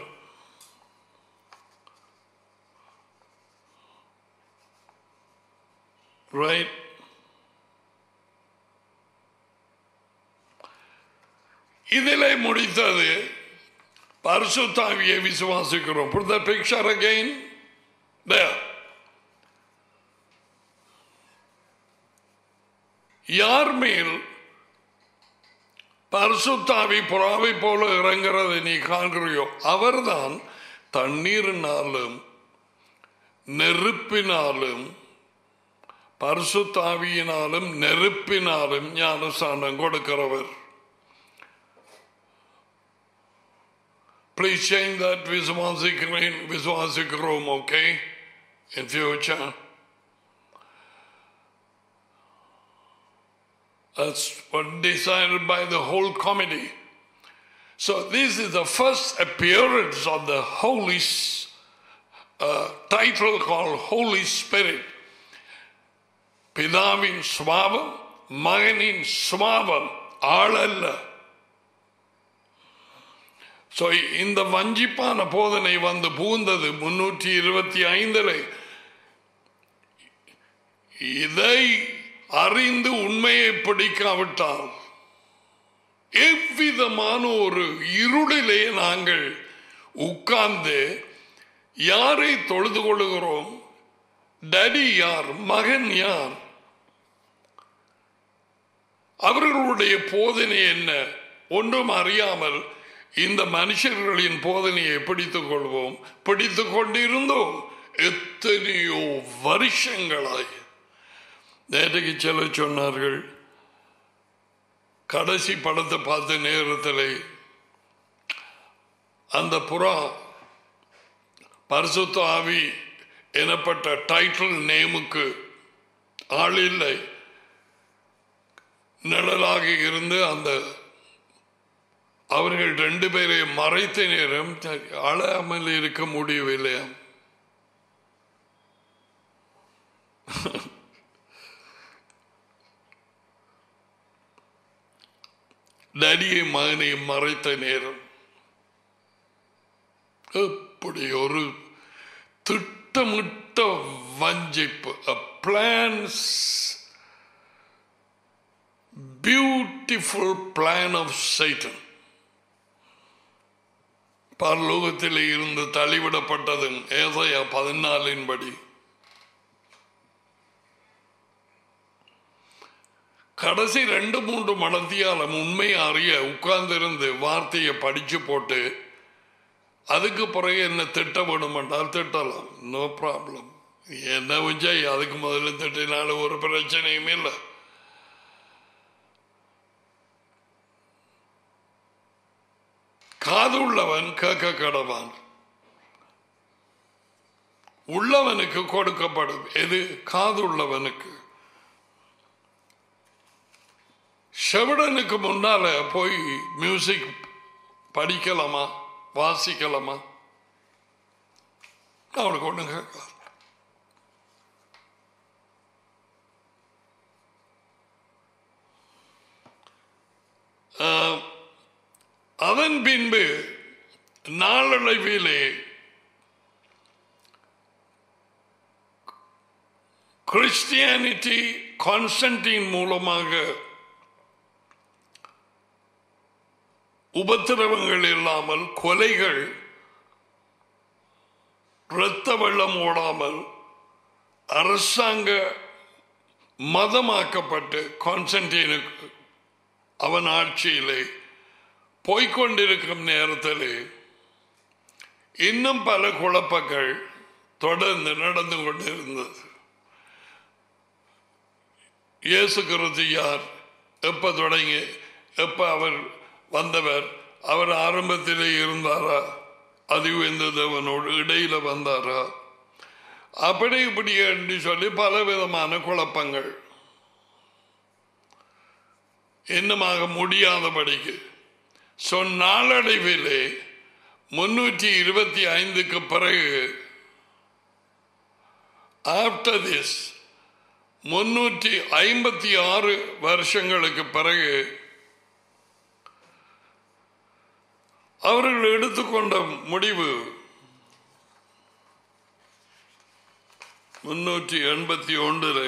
right இதிலே முடித்தது பரிசுத்தாவியை விசுவாசிக்கிறோம் Put that picture again. There. யார் மேல் பரிசுத்தாவி புறாவை போல இறங்குறதை நீ காண்கிறியோ அவர்தான் தண்ணீரினாலும் நெருப்பினாலும் பரிசுத்தாவியினாலும் நெருப்பினாலும் ஞானஸ்தானம் கொடுக்கிறவர் Please change that விசுவாசிக்கிறேன் விசுவாசிக்கிறோம் okay in future That's what decided by the whole committee. So this is the first appearance of the Holy S- uh, title called Holy Spirit. பிதாவின் சுவாபம் மகனின் சுவாபம் ஆளல்ல ஸோ இந்த வஞ்சிப்பான போதனை வந்து பூந்தது முன்னூற்றி இருபத்தி ஐந்தில் இதை அறிந்து உண்மையை பிடிக்காவிட்டால் எவ்விதமான ஒரு இருளிலே நாங்கள் உட்கார்ந்து யாரை தொழுது கொள்ளுகிறோம் டடி யார் மகன் யார் அவர்களுடைய போதனை என்ன ஒன்றும் அறியாமல் இந்த மனுஷர்களின் போதனையை பிடித்துக் கொள்வோம் பிடித்துக் கொண்டிருந்தோம் எத்தனையோ வருஷங்களாய் நேற்றைக்கு சில சொன்னார்கள் கடைசி படத்தை பார்த்த நேரத்தில் அந்த புறா பரிசுத்த ஆவி எனப்பட்ட டைட்டில் நேமுக்கு ஆள் இல்லை நிழலாக இருந்து அந்த அவர்கள் ரெண்டு பேரை மறைத்த நேரம் அழாமல் இருக்க முடியவில்லையா நடிகை மகனை மறைத்த நேரம் எப்படி ஒரு திட்டமிட்ட வஞ்சிப்பு plans beautiful plan of Satan பரலோகத்தில் இருந்து தள்ளிவிடப்பட்டதும் ஏதையா பதினாலின் படி கடைசி ரெண்டு மூன்று மடத்தியாலம் உண்மை அறிய உட்கார்ந்திருந்து வார்த்தையை படிச்சு போட்டு அதுக்கு பிறகு என்ன திட்ட வேணும் என்றால் திட்டலாம் நோ ப்ராப்ளம் என்ன விஜய் அதுக்கு முதல்ல திட்டினால ஒரு பிரச்சனையும் இல்லை காது உள்ளவன் கேட்க கடவான் உள்ளவனுக்கு கொடுக்கப்படும் எது காது உள்ளவனுக்கு செவிடனுக்கு முன்னால போய் மியூசிக் படிக்கலாமா வாசிக்கலாமா அவனுக்கு ஒண்ணு கேட்காது ஆஹ், அதன் பின்பு நாளடைவிலே கிறிஸ்டியானிட்டி கான்ஸ்டன்டின் மூலமாக உபத்திரவங்கள் இல்லாமல் கொலைகள் இரத்த வெள்ளம் ஓடாமல் அரசாங்க மதமாக்கப்பட்டு கான்ஸ்டன்டீனுக்கு அவன் ஆட்சியிலே போய்க்கொண்டிருக்கும் நேரத்திலே இன்னும் பல குழப்பங்கள் தொடர்ந்து நடந்து கொண்டிருந்தது இயேசு கிறிஸ்து யார் எப்ப தொடங்கி எப்ப அவர் வந்தவர் அவர் ஆரம்பத்திலே இருந்தாரா அதிவு இந்த தேவனோடு இடையில வந்தாரா அப்படி இப்படி என்று சொல்லி பல விதமான குழப்பங்கள் இன்னமாக முடியாதபடிக்கு ஸோ நாளடைவிலே முன்னூற்றி இருபத்தி ஐந்துக்கு பிறகு ஆஃப்டர் திஸ் முன்னூற்றி ஐம்பத்தி ஆறு வருஷங்களுக்கு பிறகு அவர்கள் எடுத்துக்கொண்ட முடிவு முன்னூற்றி எண்பத்தி ஒன்றில்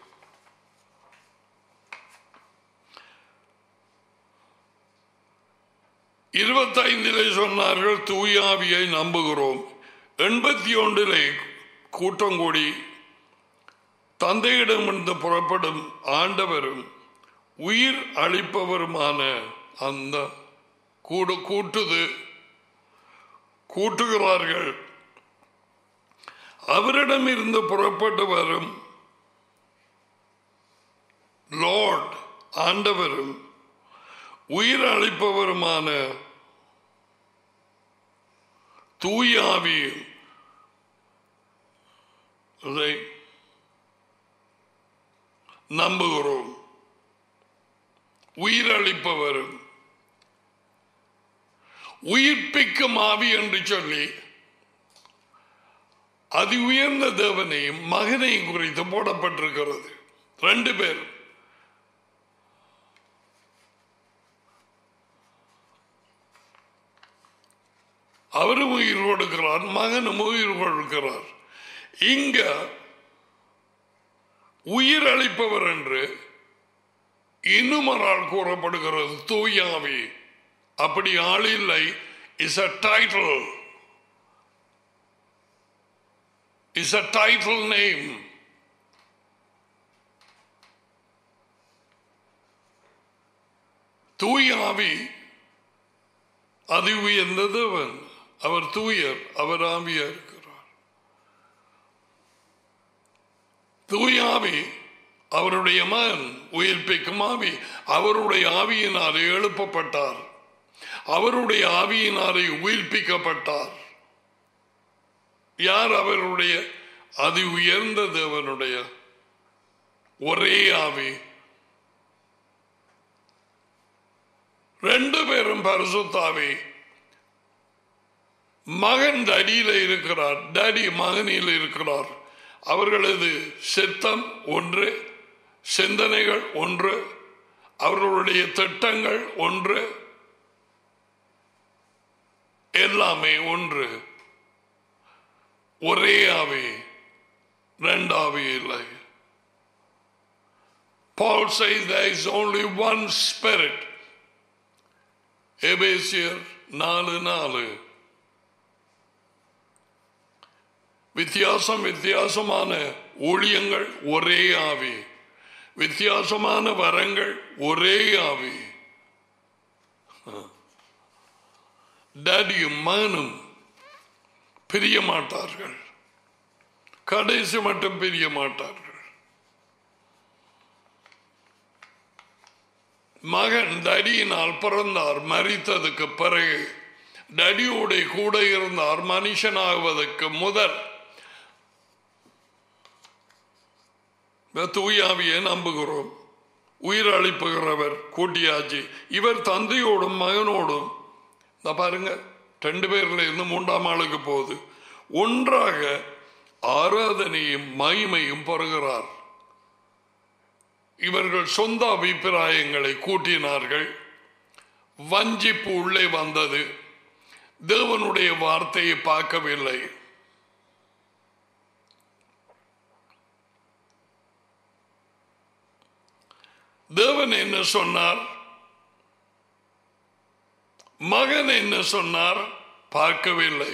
இருபத்தைந்திலே சொன்னார்கள் தூயாவியை நம்புகிறோம் எண்பத்தி ஒன்றிலே கூட்டம் கூடி தந்தையிடமிருந்து புறப்படும் ஆண்டவரும் உயிர் அளிப்பவருமான அந்த கூடு கூட்டுது கூட்டுகிறார்கள் அவரிடமிருந்து புறப்பட்டு வரும் லார்ட் ஆண்டவரும் உயிர் அளிப்பவருமான தூயாவியும் அதை நம்புகிறோம் உயிரளிப்பவரும் உயிர்ப்பிக்கும் ஆவி என்று சொல்லி அதி உயர்ந்த தேவனையும் மகனையும் குறித்து போடப்பட்டிருக்கிறது ரெண்டு பேர் அவரும் உயிர் கொடுக்கிறார் மகனும் உயிர் கொடுக்கிறார் இங்க உயிர் அளிப்பவர் என்று இன்னும் ஒரு ஆள் கூறப்படுகிறது தூயாவி அப்படி ஆள் இல்லை is a title is a title name தூயாவி அது உயர்ந்த தேவன் அவர் தூயர் அவர் ஆவியா இருக்கிறார் தூயாவி அவருடைய மகன் உயிர்ப்பிக்கும் ஆவி அவருடைய ஆவியினாலே எழுப்பப்பட்டார் அவருடைய ஆவியினாலே உயிர்ப்பிக்கப்பட்டார் யார் அவருடைய அதி உயர்ந்த தேவனுடைய ஒரே ஆவி ரெண்டு பேரும் பரிசுத்தாவி மகன் டடியில இருக்கிறார் டடி மகனில் இருக்கிறார் அவர்களது சித்தம் ஒன்று சிந்தனைகள் ஒன்று அவர்களுடைய திட்டங்கள் ஒன்று எல்லாமே ஒன்று ஒரே ஆவி ரெண்டாவி இல்லை Paul says there is only one spirit. எபேசியர் நாலு நாலு வித்தியாசம் வித்தியாசமான ஊழியங்கள் ஒரே ஆவி வித்தியாசமான வரங்கள் ஒரே ஆவி டேடியும் மகனும் பிரிய மாட்டார்கள் கடைசி மட்டும் பிரிய மாட்டார்கள் மகன் டடியினால் பிறந்தார் மறித்ததுக்கு பிறகு டடியோட கூட இருந்தார் மனுஷனாகுவதற்கு முதல் தூயாவியை நம்புகிறோம் உயிர் அளிப்புகிறவர் கூட்டியாச்சு இவர் தந்தையோடும் மகனோடும் இந்த பாருங்க ரெண்டு பேர்ல இருந்து மூன்றாம் ஆளுக்கு போகுது ஒன்றாக ஆராதனையும் மகிமையும் பெறுகிறார் இவர்கள் சொந்த அபிப்பிராயங்களை கூட்டினார்கள் வஞ்சிப்பு உள்ளே வந்தது தேவனுடைய வார்த்தையை பார்க்கவில்லை தேவன் என்ன சொன்னார் மகன் என்ன சொன்னார் பார்க்கவில்லை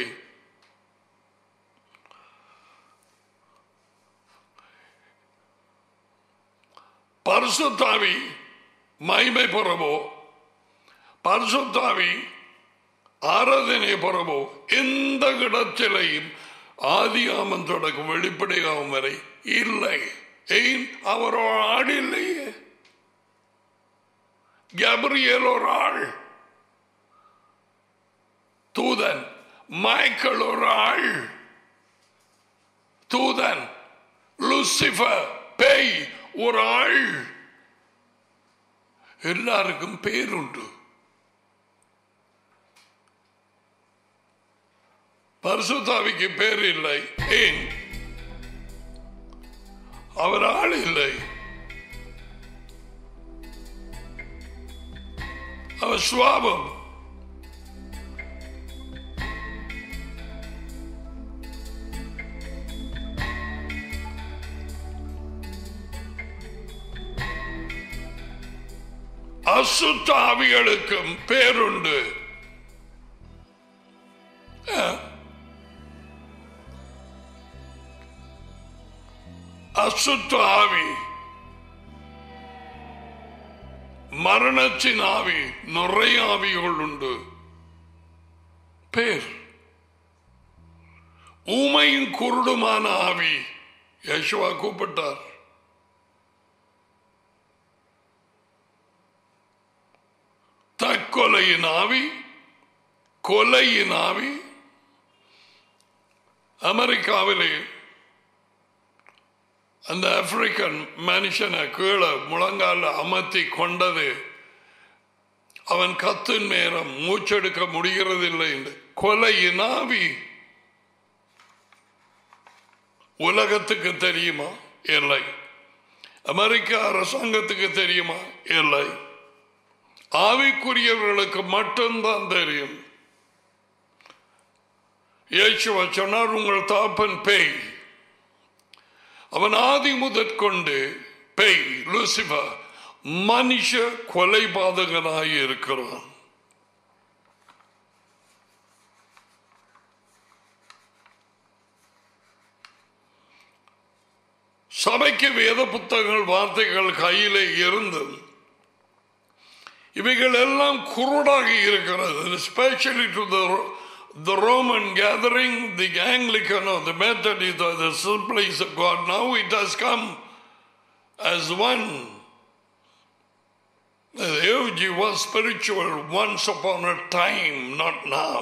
பரிசுத்தாவி மகிமை பெறவோ பரிசுத்தாவி ஆராதனை பெறவோ எந்த இடத்திலையும் ஆதியாமன் தொடக்கம் வெளிப்படையாகும் வரை இல்லை ஏன் அவர் ஒரு ஆள் இல்லையே கபிரியல் ஒரு ஆள் தூதன் மைக்கேல் ஒரு ஆள் தூதன் லூசிபர் பேய் ஒரு ஆள் எல்லாருக்கும் பேருண்டு பரிசுத்தாவிக்கு பேர் இல்லை ஏன் அவர் ஆள் இல்லை அவர் சுவாபம் அசுத்தாவிகளுக்கும் பேருண்டு அசுத்த ஆவி மரணத்தின் ஆவி நிறைய ஆவிகள் உண்டு பேர் ஊமையும் குருடுமான ஆவி யசுவா கூப்பிட்டார் தற்கொலையின் ஆவி கொலையின் ஆவி அமெரிக்காவிலே அந்த ஆப்பிரிக்கன் மனுஷனை கீழே முழங்கால அமர்த்தி கொண்டது அவன் கத்தின் நேரம் மூச்செடுக்க முடிகிறதில்லை என்று கொலையின் ஆவி உலகத்துக்கு தெரியுமா இல்லை அமெரிக்க அரசாங்கத்துக்கு தெரியுமா இல்லை ஆவிக்குரியவர்களுக்கு மட்டும்தான் தெரியும் இயேசுவா சொன்னார் உங்கள் தாப்பன் பேய் அவன் ஆதி முதற்கொண்டு பேய் லூசிபர் மனுஷ கொலைபாதகனாய் இருக்கிறான் சபைக்கு வேத புத்தகங்கள் வார்த்தைகள் கையிலே இருந்து இவைகள் எல்லாம் குருடாக இருக்கிறது especially to the the Roman gathering, the Anglican or the Methodist or the Assemblies of God. Now it has come as one. The age was spiritual once upon a time, not now.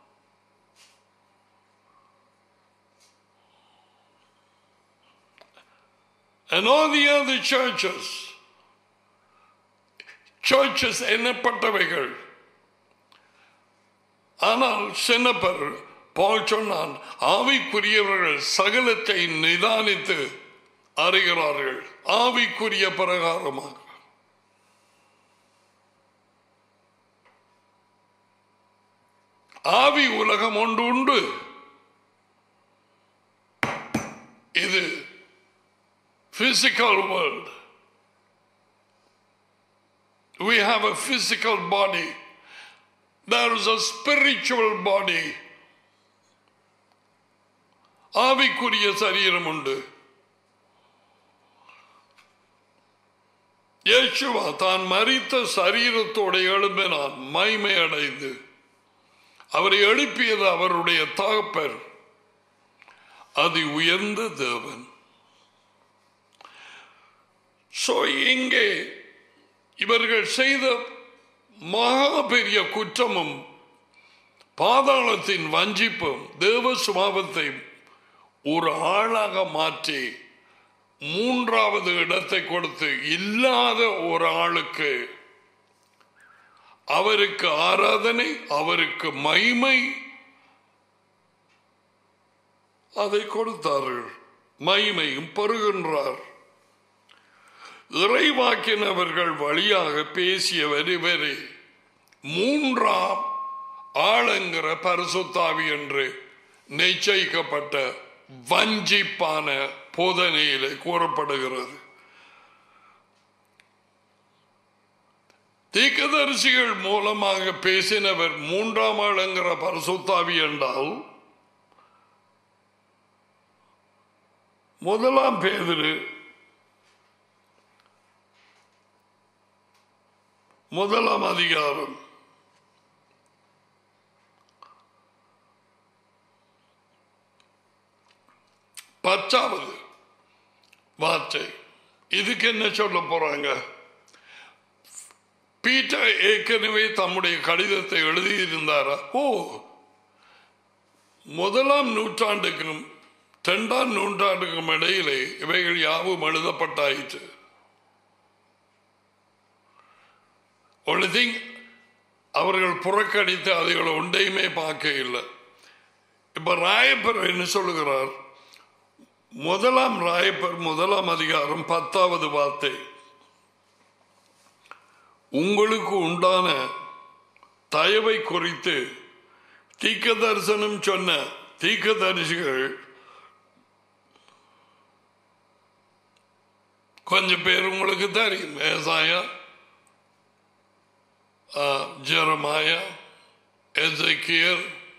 And all the other churches, churches எண்ணப்பட்டவைகள் ஆனால் சின்னப்பர் பால் சொன்னான் ஆவிக்குரியவர்கள் சகலத்தை நிதானித்து அறிகிறார்கள் ஆவிக்குரிய பிரகாரமாக ஆவி உலகம் ஒன்று உண்டு இது physical world. We have a physical body. There is a spiritual body. ஆவிக்குரிய சரீரம் உண்டு இயேசுவா தான் மறித்த சரீரத்தோட எழும்பினான் மைமை அடைந்து அவரை எழுப்பியது அவருடைய தகப்பர் அது உயர்ந்த தேவன் சோ இங்கே இவர்கள் செய்த மகா பெரிய குற்றமும் பாதாளத்தின் வஞ்சிப்பும் தேவ சுபாவத்தை ஒரு ஆளாக மாற்றி மூன்றாவது இடத்தை கொடுத்து இல்லாத ஒரு ஆளுக்கு அவருக்கு ஆராதனை அவருக்கு மைமை அதை கொடுத்தார்கள் மைமையும் பருகின்றார் இறைவாக்கினவர்கள் வழியாக பேசிய வரி மூன்றாம் ஆளுங்கிற பரிசுத்தாவி என்று நிச்சயிக்கப்பட்ட வஞ்சிப்பான போதனையிலே கூறப்படுகிறது தீக்கதரிசிகள் மூலமாக பேசினவர் மூன்றாம் ஆளுங்கிற பரிசுத்தாவி என்றால் முதலாம் பேதிரு முதலாம் அதிகாரம் பத்தாவது வார்த்தை இதுக்கு என்ன சொல்ல போறாங்க பீட்டர் ஏற்கனவே தம்முடைய கடிதத்தை எழுதியிருந்தாரா ஓ முதலாம் நூற்றாண்டுக்கும் இரண்டாம் நூற்றாண்டுக்கும் இடையிலே இவைகள் யாவும் எழுதப்பட்டாயிற்று ஒன்லி திங் அவர்கள் புறக்கணித்து அதுகளை ஒன்றையுமே பார்க்க இல்லை இப்ப ராயப்பர் என்ன சொல்லுகிறார் முதலாம் ராயப்பர் முதலாம் அதிகாரம் பத்தாவது வார்த்தை உங்களுக்கு உண்டான தயவை குறித்து தீக்க தரிசனம் சொன்ன தீக்க தரிசிகள் கொஞ்சம் பேர் உங்களுக்கு தெரியும் விவசாயம் Jeremiah, Ezekiel,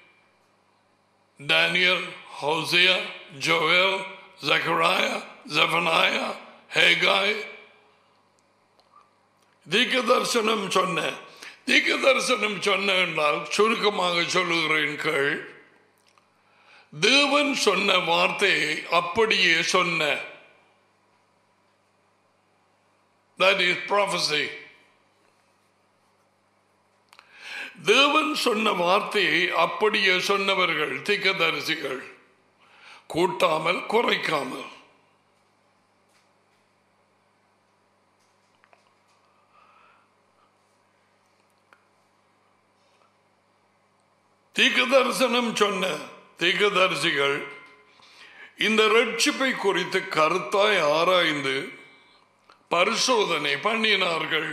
Daniel, Hosea, Joel, Zechariah, Zephaniah, Haggai, தீர்க்க தரிசனம் சொன்ன தீர்க்க தரிசனம் சொன்ன என்றால் சுருக்கமாக சொல்லுகிறேன் கேள் தேவன் சொன்ன வார்த்தையை அப்படியே சொன்ன That is prophecy. தேவன் சொன்ன வார்த்தையை அப்படியே சொன்னவர்கள் திக்கதரிசிகள் கூட்டாமல் குறைக்காமல் தீர்க்க தரிசனம் சொன்ன தீர்க்கதரிசிகள் இந்த ரட்சிப்பை குறித்து கருத்தாய் ஆராய்ந்து பரிசோதனை பண்ணினார்கள்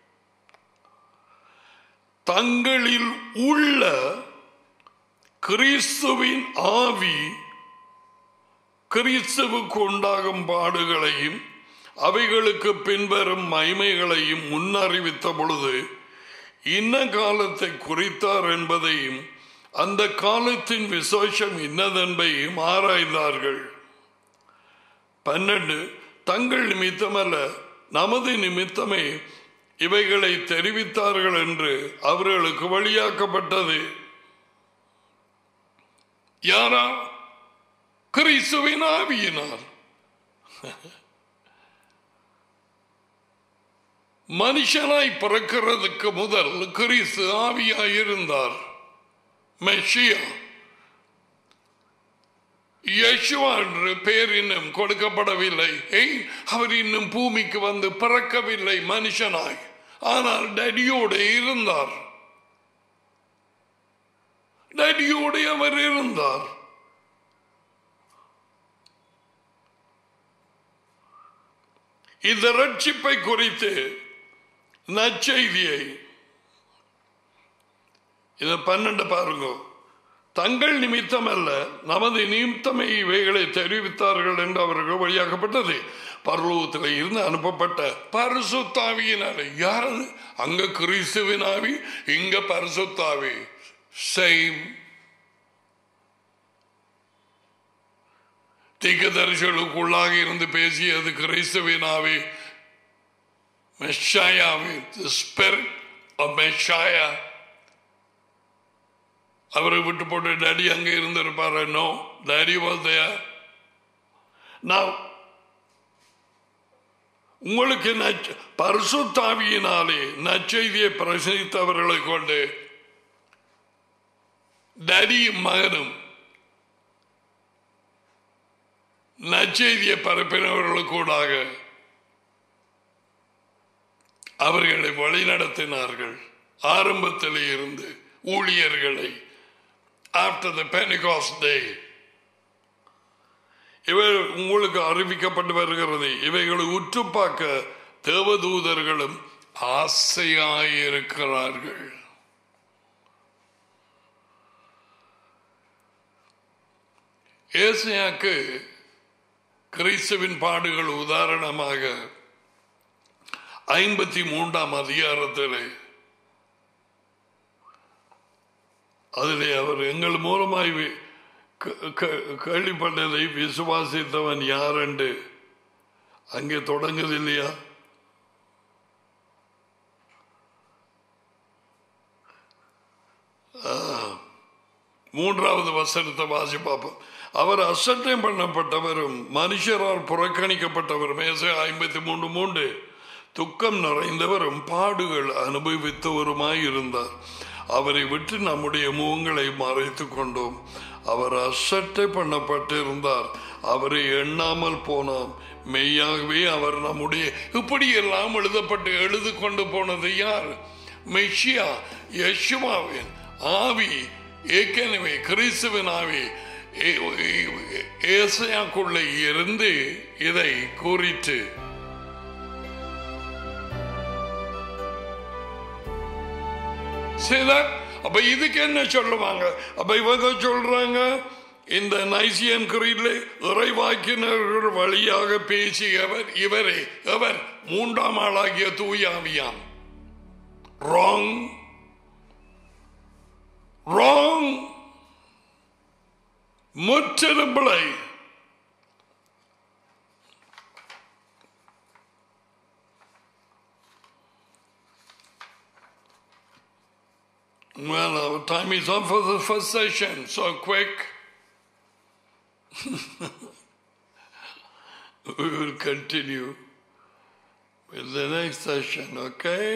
தங்களில் உள்ள கிறிஸ்துவின் ஆவி கிறிஸ்துவுக்கு உண்டாகும் பாடுகளையும் அவைகளுக்கு பின்வரும் மைமைகளையும் முன்னறிவித்த பொழுது இன்ன காலத்தை குறித்தார் என்பதையும் அந்த காலத்தின் விசேஷம் இன்னதென்பையும் ஆராய்ந்தார்கள் பன்னெண்டு தங்கள் நிமித்தமல்ல நமது நிமித்தமே இவைகளை தெரிவித்தார்கள் என்று அவர்களுக்கு வழியாக்கப்பட்டது யாரா கிறிஸ்துவின் ஆவியினார் மனுஷனாய் பிறக்கிறதுக்கு முதல் கிறிஸ்து ஆவியாய் இருந்தார் மெஷியா யேசுவா என்று பெயர் இன்னும் கொடுக்கப்படவில்லை ஏய் அவர் இன்னும் பூமிக்கு வந்து பிறக்கவில்லை மனுஷனாய் ஆனால் டடியோடு இருந்தார் டடியோடு அவர் இருந்தார் இந்த ரட்சிப்பை குறித்து நற்செய்தியை இதை பன்னெண்டு பாருங்க தங்கள் நிமித்தம் அல்ல நமது நிமித்தமே இவைகளை தெரிவித்தார்கள் என்று அவர்கள் வழியாக்கப்பட்டது பரலோகத்தில் இருந்து அனுப்பப்பட்ட பரிசுத்தாவியினால யார் அது? அங்க கிறிஸ்துவின் ஆவி இங்க பரிசுத்தாவி சேம் தீக்கதரிசிகளுக்குள்ளாக இருந்து பேசியது கிறிஸ்துவின் ஆவி மெஷாயாவி the spirit of Messiah அவரை விட்டு போட்டு டேடி அங்கே இருந்திருப்பாரு நோ டேடி வாஸ் தேர் நான் உங்களுக்கு நச்ச பரிசுத்தாவியினாலே நற்செய்தியை பிரசனித்தவர்களை கொண்டு டேடியும் மகனும் நற்செய்தியை பரப்பினவர்களுக்கூடாக அவர்களை வழிநடத்தினார்கள் ஆரம்பத்தில் இருந்து ஊழியர்களை ஆஃப்டர் த பெனிகாஸ் டே இவை உங்களுக்கு அறிவிக்கப்பட்டு வருகிறது இவைகளை உற்று பார்க்க தேவதூதர்களும் ஆசையாயிருக்கிறார்கள் ஏசையாக்கு கிறிஸ்துவின் பாடுகள் உதாரணமாக ஐம்பத்தி மூன்றாம் அதிகாரத்தில் அதிலே அவர் எங்கள் மூலமாய் வி- க- க- கேள்விப்பட்டதை விசுவாசித்தவன் யார் என்று அங்கே தொடங்குது இல்லையா ஆ. மூன்றாவது வசனத்தை வாசி பார்ப்போம் அவர் அசட்டை பண்ணப்பட்டவரும் மனுஷரால் புறக்கணிக்கப்பட்டவரும் மேசை ஐம்பத்தி மூன்று மூன்று துக்கம் நிறைந்தவரும் பாடுகள் அனுபவித்தவருமாய் இருந்தார் அவரை விட்டு நம்முடைய முகங்களை மறைத்துக் கொண்டோம் அவர் அசட்டை பண்ணப்பட்டிருந்தார் அவரை எண்ணாமல் போனோம் மெய்யாகவே அவர் நம்முடைய இப்படி எல்லாம் எழுதப்பட்டு எழுது கொண்டு போனது யார் மெஷியா யசுமாவின் ஆவி ஏற்கனவே கிறிஸ்துவின் ஆவி ஏ- ஏ- ஏசாயாக்குள்ளே இருந்து இதை கூறிட்டு செய்த அப்ப இதுக்கு என்ன சொல்லுவாங்க அப்ப இவங்க சொல்றாங்க இந்த நைசியன் கிரீட்ல இறைவாக்கினர்கள் வழியாக பேசியவர் இவரே அவர் மூன்றாம் ஆளாகிய தூயாவியான் ராங் ராங் முற்றிலும் பிழை Well, our time is up for the first session, so quick. we will continue with the next session, okay?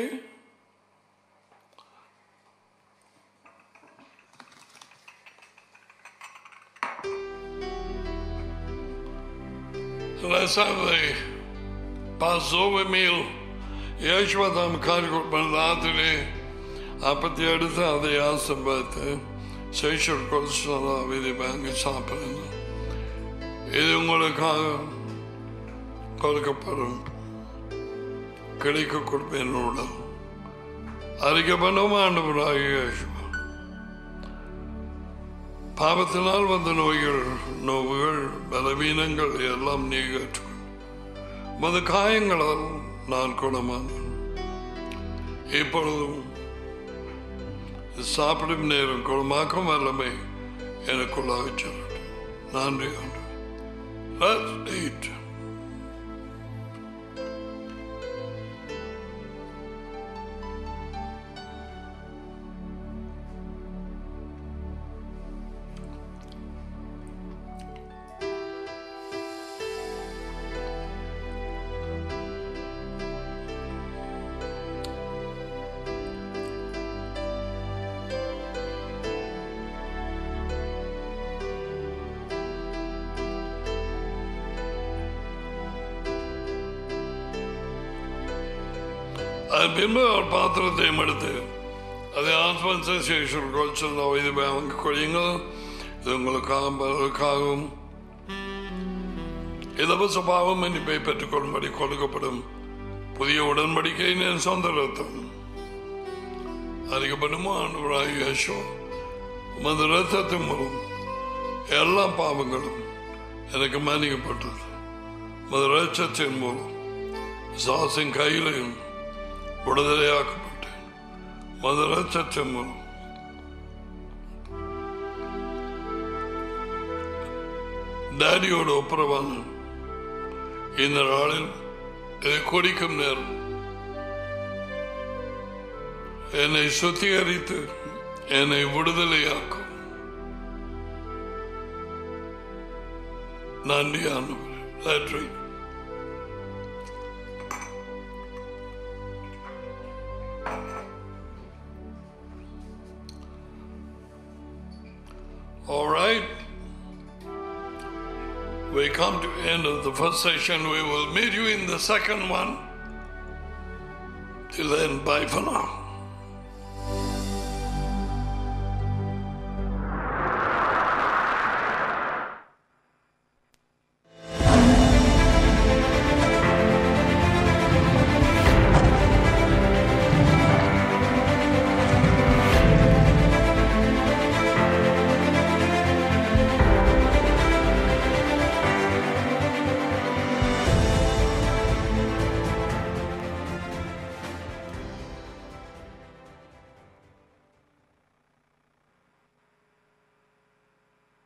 Let's have the Passover meal. യേശുവതാം കാൽക്കുൾപ്പതാത്തിലെ അപ്പത്തി എടുത്ത് അതേ ആ സംഭവത്ത് ശേഷം കുറച്ച് വിധി വാങ്ങി സാപ്പിടുന്നു இது உங்களுக்காக கொடுக்கப்படும் கிடைக்க கொடுப்பேன் அறிக்கை பண்ணும் ஆண்டவராக இயேசு பாவத்தினால் வந்த நோய்கள் நோவுகள் பலவீனங்கள் எல்லாம் நீங்கட்டும் மது காயங்களால் நான் குணமானேன் இப்பொழுதும் சாப்பிடும் நேரம் குணமாக்கும் வல்லமை எனக்குள்ளாக சொல்லட்டும் நன்றி ஆண்டு Let's eat. அதன் பின்பு அவர் பாத்திரத்தையும் எடுத்து அதை ஆத்மன்ச சேஷர் கொச்சல் இது வாங்கி கொள்ளுங்கள் இது உங்களுக்காக பலருக்காகவும் இலவச பாவம் மன்னிப்பை பெற்றுக்கொள்ளும்படி கொடுக்கப்படும் புதிய உடன்படிக்கையின் என் சொந்த ரத்தம் அறிக்கப்படுமோ ஆண்டவராக யேசோ உமது ரத்தத்தின் மூலம் எல்லா பாவங்களும் எனக்கு மன்னிக்கப்பட்டது உமது ரத்தத்தின் மூலம் சாசின் கையிலையும் விடுதலையாக்கப்பட்டேன் மது ரத்தத்தின் மூலம் டேடியோட ஒப்புரவான இந்த நாளில் இதை குடிக்கும் நேரம் என்னை சுத்திகரித்து என்னை விடுதலையாக்கும் நன்றி ஆண்டவர் நன்றி All right. We come to the end of the first session. We will meet you in the second one. Till then, bye for now.